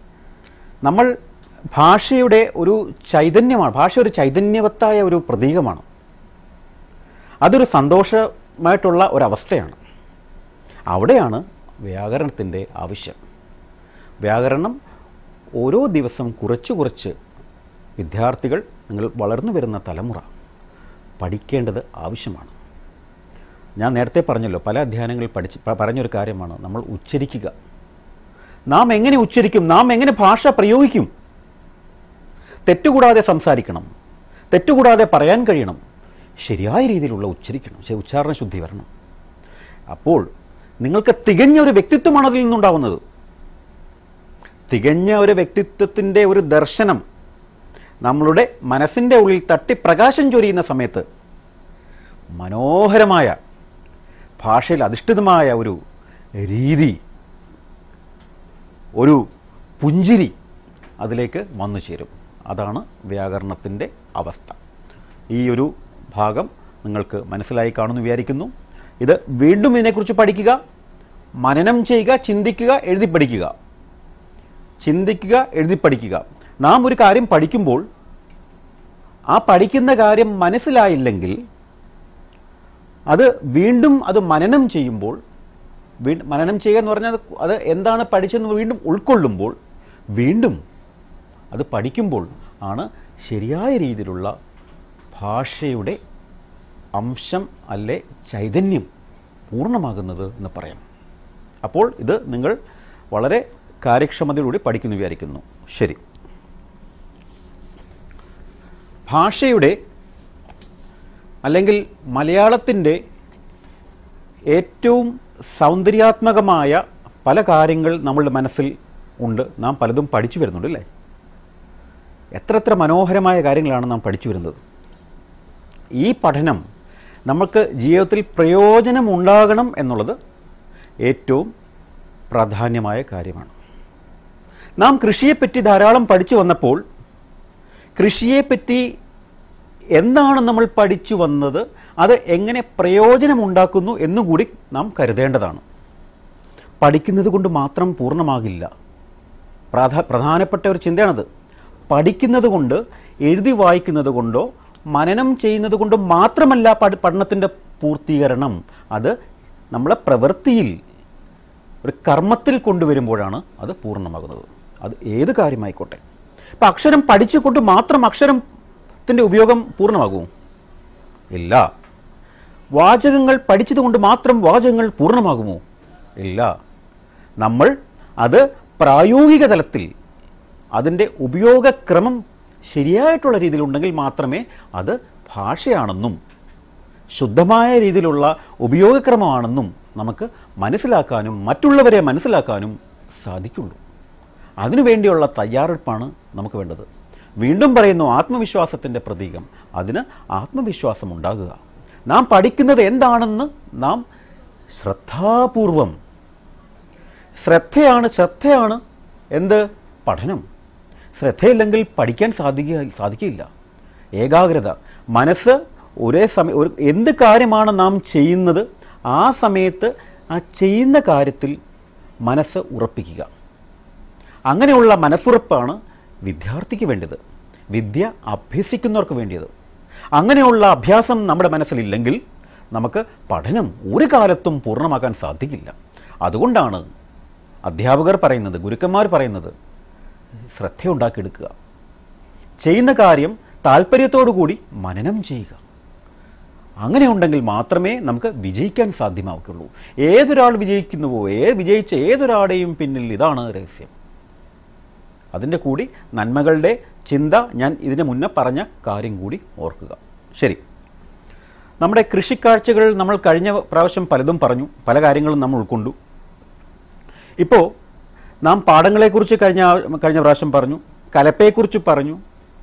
നമ്മൾ ഭാഷയുടെ ഒരു ചൈതന്യമാണ് ഭാഷ ഒരു ചൈതന്യവത്തായ ഒരു പ്രതീകമാണ് അതൊരു സന്തോഷമായിട്ടുള്ള ഒരവസ്ഥയാണ് അവിടെയാണ് വ്യാകരണത്തിൻ്റെ ആവശ്യം വ്യാകരണം ഓരോ ദിവസം കുറച്ച് കുറച്ച് വിദ്യാർത്ഥികൾ നിങ്ങൾ വളർന്നു വരുന്ന തലമുറ പഠിക്കേണ്ടത് ആവശ്യമാണ് ഞാൻ നേരത്തെ പറഞ്ഞല്ലോ പല അധ്യയനങ്ങളിൽ പഠിച്ച് പ- പറഞ്ഞൊരു കാര്യമാണ് നമ്മൾ ഉച്ചരിക്കുക നാം എങ്ങനെ ഉച്ചരിക്കും നാം എങ്ങനെ ഭാഷ പ്രയോഗിക്കും തെറ്റുകൂടാതെ സംസാരിക്കണം തെറ്റുകൂടാതെ പറയാൻ കഴിയണം ശരിയായ രീതിയിലുള്ള ഉച്ചരിക്കണം ശരി, ഉച്ചാരണ ശുദ്ധി വരണം അപ്പോൾ നിങ്ങൾക്ക് തികഞ്ഞ ഒരു വ്യക്തിത്വമാണ് അതിൽ നിന്നുണ്ടാവുന്നത് തികഞ്ഞ ഒരു വ്യക്തിത്വത്തിൻ്റെ ഒരു ദർശനം നമ്മളുടെ മനസ്സിൻ്റെ ഉള്ളിൽ തട്ടി പ്രകാശം ചൊരിയുന്ന സമയത്ത് മനോഹരമായ ഭാഷയിൽ അധിഷ്ഠിതമായ ഒരു രീതി ഒരു പുഞ്ചിരി അതിലേക്ക് വന്നു ചേരും അതാണ് വ്യാകരണത്തിൻ്റെ അവസ്ഥ ഈ ഒരു ഭാഗം നിങ്ങൾക്ക് മനസ്സിലായി കാണുന്നു വിചാരിക്കുന്നു ഇത് വീണ്ടും ഇതിനെക്കുറിച്ച് പഠിക്കുക മനനം ചെയ്യുക ചിന്തിക്കുക എഴുതി പഠിക്കുക ചിന്തിക്കുക എഴുതി പഠിക്കുക നാം ഒരു കാര്യം പഠിക്കുമ്പോൾ ആ പഠിക്കുന്ന കാര്യം മനസ്സിലായില്ലെങ്കിൽ അത് വീണ്ടും അത് മനനം ചെയ്യുമ്പോൾ വീണ്ടും മനനം ചെയ്യുക എന്ന് പറഞ്ഞാൽ അത് അത് എന്താണ് പഠിച്ചതെന്ന് വീണ്ടും ഉൾക്കൊള്ളുമ്പോൾ വീണ്ടും അത് പഠിക്കുമ്പോൾ ആണ് ശരിയായ രീതിയിലുള്ള ഭാഷയുടെ അംശം അല്ലെ ചൈതന്യം പൂർണ്ണമാകുന്നത് എന്ന് പറയാം അപ്പോൾ ഇത് നിങ്ങൾ വളരെ കാര്യക്ഷമതയോടുകൂടി പഠിക്കുന്നു വിചാരിക്കുന്നു ശരി ഭാഷയുടെ അല്ലെങ്കിൽ മലയാളത്തിൻ്റെ ഏറ്റവും സൗന്ദര്യാത്മകമായ പല കാര്യങ്ങൾ നമ്മളുടെ മനസ്സിൽ ഉണ്ട് നാം പലതും പഠിച്ചു വരുന്നുണ്ട് അല്ലേ എത്ര എത്ര മനോഹരമായ കാര്യങ്ങളാണ് നാം പഠിച്ചു വരുന്നത് ഈ പഠനം നമുക്ക് ജീവിതത്തിൽ പ്രയോജനമുണ്ടാകണം എന്നുള്ളത് ഏറ്റവും പ്രാധാന്യമായ കാര്യമാണ് നാം കൃഷിയെപ്പറ്റി ധാരാളം പഠിച്ചു വന്നപ്പോൾ കൃഷിയെപ്പറ്റി എന്താണ് നമ്മൾ പഠിച്ചു വന്നത് അത് എങ്ങനെ പ്രയോജനമുണ്ടാക്കുന്നു എന്നുകൂടി നാം കരുതേണ്ടതാണ് പഠിക്കുന്നത് കൊണ്ട് മാത്രം പൂർണ്ണമാകില്ല പ്രാധാ പ്രധാനപ്പെട്ട ഒരു ചിന്തയാണത് പഠിക്കുന്നത് കൊണ്ട് എഴുതി വായിക്കുന്നത് കൊണ്ടോ മനനം ചെയ്യുന്നത് കൊണ്ടോ മാത്രമല്ല പഠ പഠനത്തിൻ്റെ പൂർത്തീകരണം അത് നമ്മളെ പ്രവൃത്തിയിൽ ഒരു കർമ്മത്തിൽ കൊണ്ടുവരുമ്പോഴാണ് അത് പൂർണ്ണമാകുന്നത് അത് ഏത് കാര്യമായിക്കോട്ടെ ഇപ്പം അക്ഷരം പഠിച്ചുകൊണ്ട് മാത്രം അക്ഷരത്തിൻ്റെ ഉപയോഗം പൂർണ്ണമാകുമോ ഇല്ല വാചകങ്ങൾ പഠിച്ചതുകൊണ്ട് മാത്രം വാചകങ്ങൾ പൂർണ്ണമാകുമോ ഇല്ല നമ്മൾ അത് പ്രായോഗിക തലത്തിൽ അതിൻ്റെ ഉപയോഗക്രമം ശരിയായിട്ടുള്ള രീതിയിലുണ്ടെങ്കിൽ മാത്രമേ അത് ഭാഷയാണെന്നും ശുദ്ധമായ രീതിയിലുള്ള ഉപയോഗക്രമമാണെന്നും നമുക്ക് മനസ്സിലാക്കാനും മറ്റുള്ളവരെ മനസ്സിലാക്കാനും സാധിക്കുള്ളൂ അതിനുവേണ്ടിയുള്ള തയ്യാറെടുപ്പാണ് നമുക്ക് വേണ്ടത് വീണ്ടും പറയുന്നു ആത്മവിശ്വാസത്തിൻ്റെ പ്രതീകം അതിന് ആത്മവിശ്വാസം ഉണ്ടാകുക നാം പഠിക്കുന്നത് എന്താണെന്ന് നാം ശ്രദ്ധാപൂർവം ശ്രദ്ധയാണ് ശ്രദ്ധയാണ് എന്ത് പഠനം ശ്രദ്ധയില്ലെങ്കിൽ പഠിക്കാൻ സാധിക്കുക സാധിക്കില്ല ഏകാഗ്രത മനസ്സ് ഒരേ സമയം ഒരു എന്ത് കാര്യമാണ് നാം ചെയ്യുന്നത് ആ സമയത്ത് ആ ചെയ്യുന്ന കാര്യത്തിൽ മനസ്സ് ഉറപ്പിക്കുക അങ്ങനെയുള്ള മനസ്സുറപ്പാണ് വിദ്യാർത്ഥിക്ക് വേണ്ടത് വിദ്യ അഭ്യസിക്കുന്നവർക്ക് വേണ്ടിയത് അങ്ങനെയുള്ള അഭ്യാസം നമ്മുടെ മനസ്സിലില്ലെങ്കിൽ നമുക്ക് പഠനം ഒരു കാലത്തും പൂർണ്ണമാക്കാൻ സാധിക്കില്ല അതുകൊണ്ടാണ് അധ്യാപകർ പറയുന്നത് ഗുരുക്കന്മാർ പറയുന്നത് ശ്രദ്ധയുണ്ടാക്കിയെടുക്കുക ചെയ്യുന്ന കാര്യം താല്പര്യത്തോടു കൂടി മനനം ചെയ്യുക അങ്ങനെ ഉണ്ടെങ്കിൽ മാത്രമേ നമുക്ക് വിജയിക്കാൻ സാധ്യമാവുകയുള്ളൂ ഏതൊരാൾ വിജയിക്കുന്നുവോ ഏ വിജയിച്ച ഏതൊരാളുടെയും പിന്നിൽ ഇതാണ് രഹസ്യം അതിൻ്റെ കൂടി നന്മകളുടെ ചിന്ത ഞാൻ ഇതിന് മുന്നേ പറഞ്ഞ കാര്യം കൂടി ഓർക്കുക ശരി നമ്മുടെ കൃഷിക്കാഴ്ചകൾ നമ്മൾ കഴിഞ്ഞ പ്രാവശ്യം പലതും പറഞ്ഞു പല കാര്യങ്ങളും നമ്മൾ ഉൾക്കൊണ്ടു ഇപ്പോൾ നാം പാടങ്ങളെക്കുറിച്ച് കഴിഞ്ഞ കഴിഞ്ഞ പ്രാവശ്യം പറഞ്ഞു കലപ്പയെക്കുറിച്ച് പറഞ്ഞു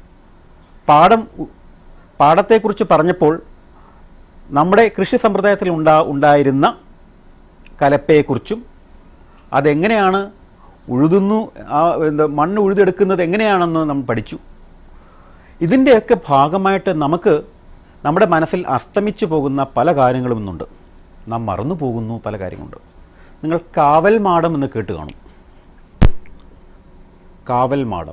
പാടം പാടത്തെക്കുറിച്ച് പറഞ്ഞപ്പോൾ നമ്മുടെ കൃഷി സമ്പ്രദായത്തിൽ ഉണ്ടാ ഉണ്ടായിരുന്ന കലപ്പയെക്കുറിച്ചും അതെങ്ങനെയാണ് ഉഴുതുന്നു ആ എന്താ മണ്ണ് ഉഴുതെടുക്കുന്നത് എങ്ങനെയാണെന്ന് നമ്മൾ പഠിച്ചു ഇതിൻ്റെയൊക്കെ ഭാഗമായിട്ട് നമുക്ക് നമ്മുടെ മനസ്സിൽ അസ്തമിച്ചു പോകുന്ന പല കാര്യങ്ങളും ഇന്നുണ്ട് നാം മറന്നു പോകുന്നു പല കാര്യങ്ങളുണ്ട് നിങ്ങൾ കാവൽ മാടം എന്ന് കേട്ട് കാണും കാവൽ മാടം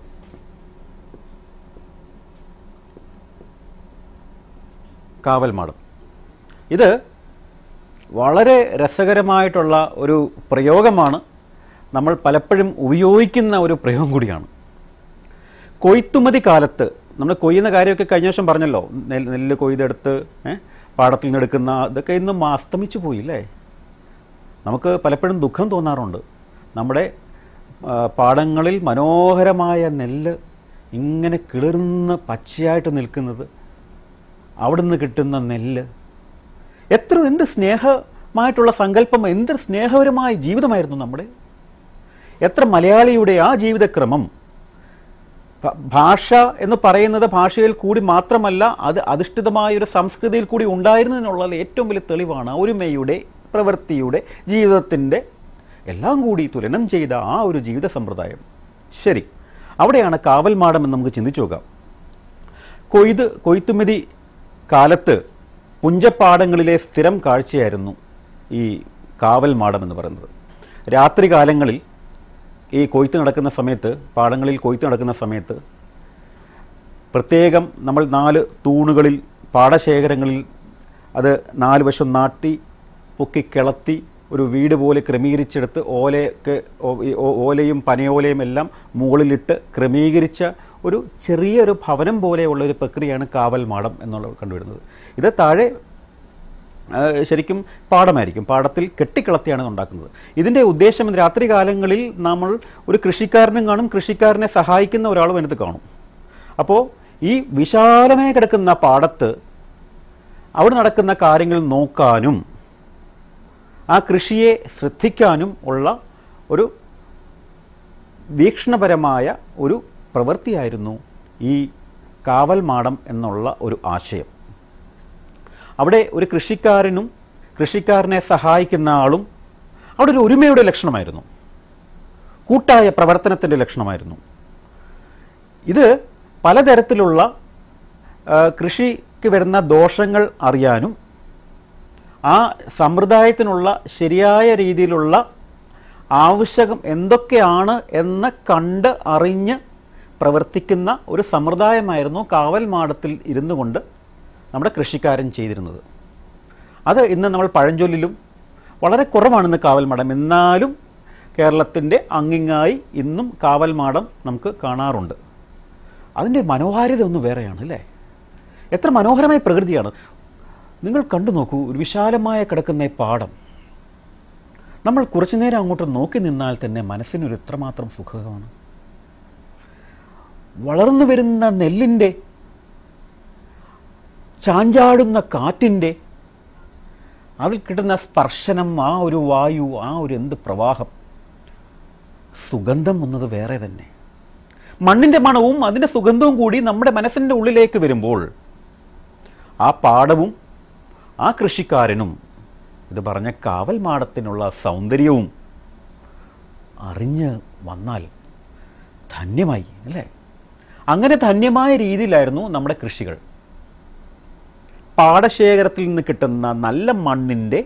കാവൽ മാടം ഇത് വളരെ രസകരമായിട്ടുള്ള ഒരു പ്രയോഗമാണ് നമ്മൾ പലപ്പോഴും ഉപയോഗിക്കുന്ന ഒരു പ്രയോഗം കൂടിയാണ് കൊയ്ത്തുമതി കാലത്ത് നമ്മൾ കൊയ്യുന്ന കാര്യമൊക്കെ കഴിഞ്ഞ വർഷം പറഞ്ഞല്ലോ നെല്ല് നെല്ല് കൊയ്തെടുത്ത് ഏ, പാടത്തിൽ നിന്ന് എടുക്കുന്ന ഇതൊക്കെ ഇന്നും അസ്തമിച്ചു പോയില്ലേ നമുക്ക് പലപ്പോഴും ദുഃഖം തോന്നാറുണ്ട് നമ്മുടെ ആ, പാടങ്ങളിൽ മനോഹരമായ നെല്ല് ഇങ്ങനെ കിളിർന്ന് പച്ചയായിട്ട് നിൽക്കുന്നത് അവിടെ നിന്ന് കിട്ടുന്ന നെല്ല് എത്ര എന്ത് സ്നേഹമായിട്ടുള്ള സങ്കല്പം എന്ത് സ്നേഹപരമായ ജീവിതമായിരുന്നു നമ്മുടെ എത്ര മലയാളിയുടെ ആ ജീവിതക്രമം ഭ- ഭാഷ എന്ന് പറയുന്നത് ഭാഷയിൽ കൂടി മാത്രമല്ല അത് അധിഷ്ഠിതമായ ഒരു സംസ്കൃതിയിൽ കൂടി ഉണ്ടായിരുന്നതിനുള്ള ഏറ്റവും വലിയ തെളിവാണ് ഒരുമയുടെ പ്രവൃത്തിയുടെ ജീവിതത്തിൻ്റെ എല്ലാം കൂടി തുലനം ചെയ്ത ആ ഒരു ജീവിത സമ്പ്രദായം ശരി അവിടെയാണ് കാവൽ മാടം എന്ന് നമുക്ക് ചിന്തിച്ചു നോക്കാം കൊയ്ത് കൊയ്ത്തുമതി കാലത്ത് പുഞ്ചപ്പാടങ്ങളിലെ സ്ഥിരം കാഴ്ചയായിരുന്നു ഈ കാവൽ മാടം എന്ന് പറയുന്നത് രാത്രി കാലങ്ങളിൽ ഈ കൊയ്ത്ത് നടക്കുന്ന സമയത്ത് പാടങ്ങളിൽ കൊയ്ത്ത് നടക്കുന്ന സമയത്ത് പ്രത്യേകം നമ്മൾ നാല് തൂണുകളിൽ പാടശേഖരങ്ങളിൽ അത് നാല് വശം നാട്ടി പൊക്കി കിളത്തി ഒരു വീട് പോലെ ക്രമീകരിച്ചെടുത്ത് ഓലയൊക്കെ ഓ- ഈ ഓ- ഓലയും പനയോലയും എല്ലാം മുകളിലിട്ട് ക്രമീകരിച്ച ഒരു ചെറിയൊരു ഭവനം പോലെയുള്ള ഒരു പ്രക്രിയയാണ് കാവൽ മാടം എന്നുള്ളത് കണ്ടുവരുന്നത് ഇത് താഴെ ആ, ശരിക്കും പാടമായിരിക്കും പാടത്തിൽ കെട്ടിക്കിളത്തിയാണ് ഇത് ഉണ്ടാക്കുന്നത് ഇതിൻ്റെ ഉദ്ദേശം രാത്രി കാലങ്ങളിൽ നമ്മൾ ഒരു കൃഷിക്കാരനും കാണും കൃഷിക്കാരനെ സഹായിക്കുന്ന ഒരാളും അതിനകത്ത് കാണും അപ്പോൾ ഈ വിശാലമായി കിടക്കുന്ന പാടത്ത് അവിടെ നടക്കുന്ന കാര്യങ്ങൾ നോക്കാനും ആ കൃഷിയെ ശ്രദ്ധിക്കാനും ഉള്ള ഒരു വീക്ഷണപരമായ ഒരു പ്രവൃത്തിയായിരുന്നു ഈ കാവൽ മാടം എന്നുള്ള ഒരു ആശയം അവിടെ ഒരു കൃഷിക്കാരനും കൃഷിക്കാരനെ സഹായിക്കുന്ന ആളും അവിടെ ഒരു ഒരുമയുടെ ലക്ഷണമായിരുന്നു കൂട്ടായ പ്രവർത്തനത്തിൻ്റെ ലക്ഷണമായിരുന്നു ഇത് പലതരത്തിലുള്ള ആ, കൃഷിക്ക് വരുന്ന ദോഷങ്ങൾ അറിയാനും ആ സമ്പ്രദായത്തിനുള്ള ശരിയായ രീതിയിലുള്ള ആവശ്യകം എന്തൊക്കെയാണ് എന്ന് കണ്ട് അറിഞ്ഞ് പ്രവർത്തിക്കുന്ന ഒരു സമ്പ്രദായമായിരുന്നു കാവൽ മാടത്തിൽ ഇരുന്നു കൊണ്ട് നമ്മുടെ കൃഷിക്കാരൻ ചെയ്തിരുന്നത് അത് ഇന്ന് നമ്മൾ പഴഞ്ചൊല്ലിലും വളരെ കുറവാണ് ഇന്ന് കാവൽ മാടം എന്നാലും കേരളത്തിൻ്റെ അങ്ങിങ്ങായി ഇന്നും കാവൽ മാടം നമുക്ക് കാണാറുണ്ട് അതിൻ്റെ മനോഹാരിത ഒന്ന് വേറെയാണ് അല്ലേ എത്ര മനോഹരമായ പ്രകൃതിയാണ് നിങ്ങൾ കണ്ടു നോക്കൂ ഒരു വിശാലമായ കിടക്കുന്ന ഈ പാടം നമ്മൾ കുറച്ചു നേരം അങ്ങോട്ട് നോക്കി നിന്നാൽ തന്നെ മനസ്സിനൊരു എത്രമാത്രം സുഖമാണ് വളർന്നു വരുന്ന നെല്ലിൻ്റെ ചാഞ്ചാടുന്ന കാറ്റിൻ്റെ അതിൽ കിട്ടുന്ന സ്പർശനം ആ ഒരു വായു ആ ഒരു എന്ത് പ്രവാഹം സുഗന്ധം വന്നത് വേറെ തന്നെ മണ്ണിൻ്റെ മണവും അതിൻ്റെ സുഗന്ധവും കൂടി നമ്മുടെ മനസ്സിൻ്റെ ഉള്ളിലേക്ക് വരുമ്പോൾ ആ പാടവും ആ കൃഷിക്കാരനും ഇത് പറഞ്ഞ കാവൽ മാടത്തിനുള്ള സൗന്ദര്യവും അറിഞ്ഞ് വന്നാൽ ധന്യമായി അല്ലേ അങ്ങനെ ധന്യമായ രീതിയിലായിരുന്നു നമ്മുടെ കൃഷികൾ പാടശേഖരത്തിൽ നിന്ന് കിട്ടുന്ന നല്ല മണ്ണിൻ്റെ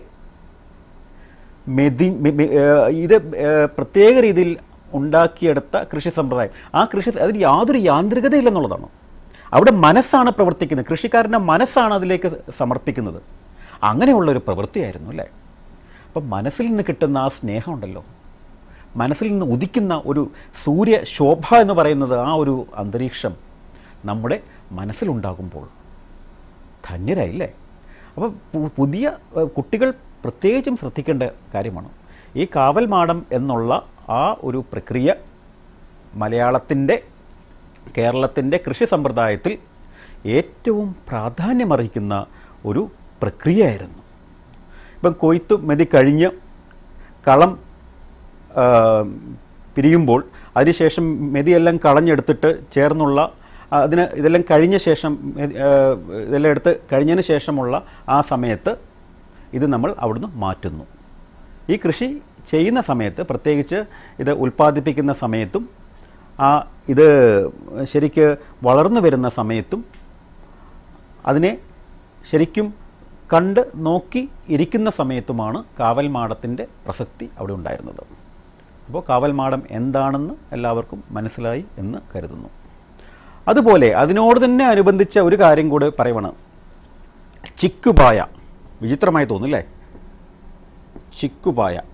മെതി മെ- മെ- ഏഹ് ഇത് ഏഹ് പ്രത്യേക രീതിയിൽ ഉണ്ടാക്കിയെടുത്ത കൃഷി സമ്പ്രദായം ആ കൃഷി അതിന് യാതൊരു യാന്ത്രികതയില്ലെന്നുള്ളതാണ് അവിടെ മനസ്സാണ് പ്രവർത്തിക്കുന്നത് കൃഷിക്കാരൻ്റെ മനസ്സാണ് അതിലേക്ക് സമർപ്പിക്കുന്നത് അങ്ങനെയുള്ള ഒരു പ്രവൃത്തിയായിരുന്നു അല്ലേ അപ്പം മനസ്സിൽ നിന്ന് കിട്ടുന്ന ആ സ്നേഹമുണ്ടല്ലോ മനസ്സിൽ നിന്ന് ഉദിക്കുന്ന ഒരു സൂര്യ ശോഭ എന്ന് പറയുന്നത് ആ ഒരു അന്തരീക്ഷം നമ്മുടെ മനസ്സിലുണ്ടാകുമ്പോൾ ധന്യരായില്ലേ അപ്പോൾ പു- പുതിയ ഏഹ്, കുട്ടികൾ പ്രത്യേകിച്ചും ശ്രദ്ധിക്കേണ്ട കാര്യമാണ് ഈ കാവൽ മാടം എന്നുള്ള ആ ഒരു പ്രക്രിയ മലയാളത്തിൻ്റെ കേരളത്തിൻ്റെ കൃഷി സമ്പ്രദായത്തിൽ ഏറ്റവും പ്രാധാന്യമർഹിക്കുന്ന ഒരു പ്രക്രിയയായിരുന്നു ഇപ്പം കൊയ്ത്ത് മെതി കഴിഞ്ഞ് കളം ആ, പിരിയുമ്പോൾ അതിനുശേഷം മെതിയെല്ലാം കളഞ്ഞെടുത്തിട്ട് ചേർന്നുള്ള ആ, അതിന് ഇതെല്ലാം കഴിഞ്ഞ ശേഷം മെതി- ആ, ഇതെല്ലാം എടുത്ത് കഴിഞ്ഞതിന് ശേഷമുള്ള ആ സമയത്ത് ഇത് നമ്മൾ അവിടുന്ന് മാറ്റുന്നു ഈ കൃഷി ചെയ്യുന്ന സമയത്ത് പ്രത്യേകിച്ച് ഇത് ഉൽപ്പാദിപ്പിക്കുന്ന സമയത്തും ആ ഇത് ശരിക്ക് വളർന്നു വരുന്ന സമയത്തും അതിനെ ശരിക്കും കണ്ട് നോക്കി ഇരിക്കുന്ന സമയത്തുമാണ് കാവൽ മാടത്തിൻ്റെ പ്രസക്തി അവിടെ ഉണ്ടായിരുന്നത് അപ്പോൾ കാവൽ മാടം എന്താണെന്ന് എല്ലാവർക്കും മനസ്സിലായി എന്ന് കരുതുന്നു അതുപോലെ അതിനോട് തന്നെ അനുബന്ധിച്ച ഒരു കാര്യം കൂടെ പറയുവാണ് ചിക്കുപായ വിചിത്രമായി തോന്നില്ലേ ചിക്കുപായ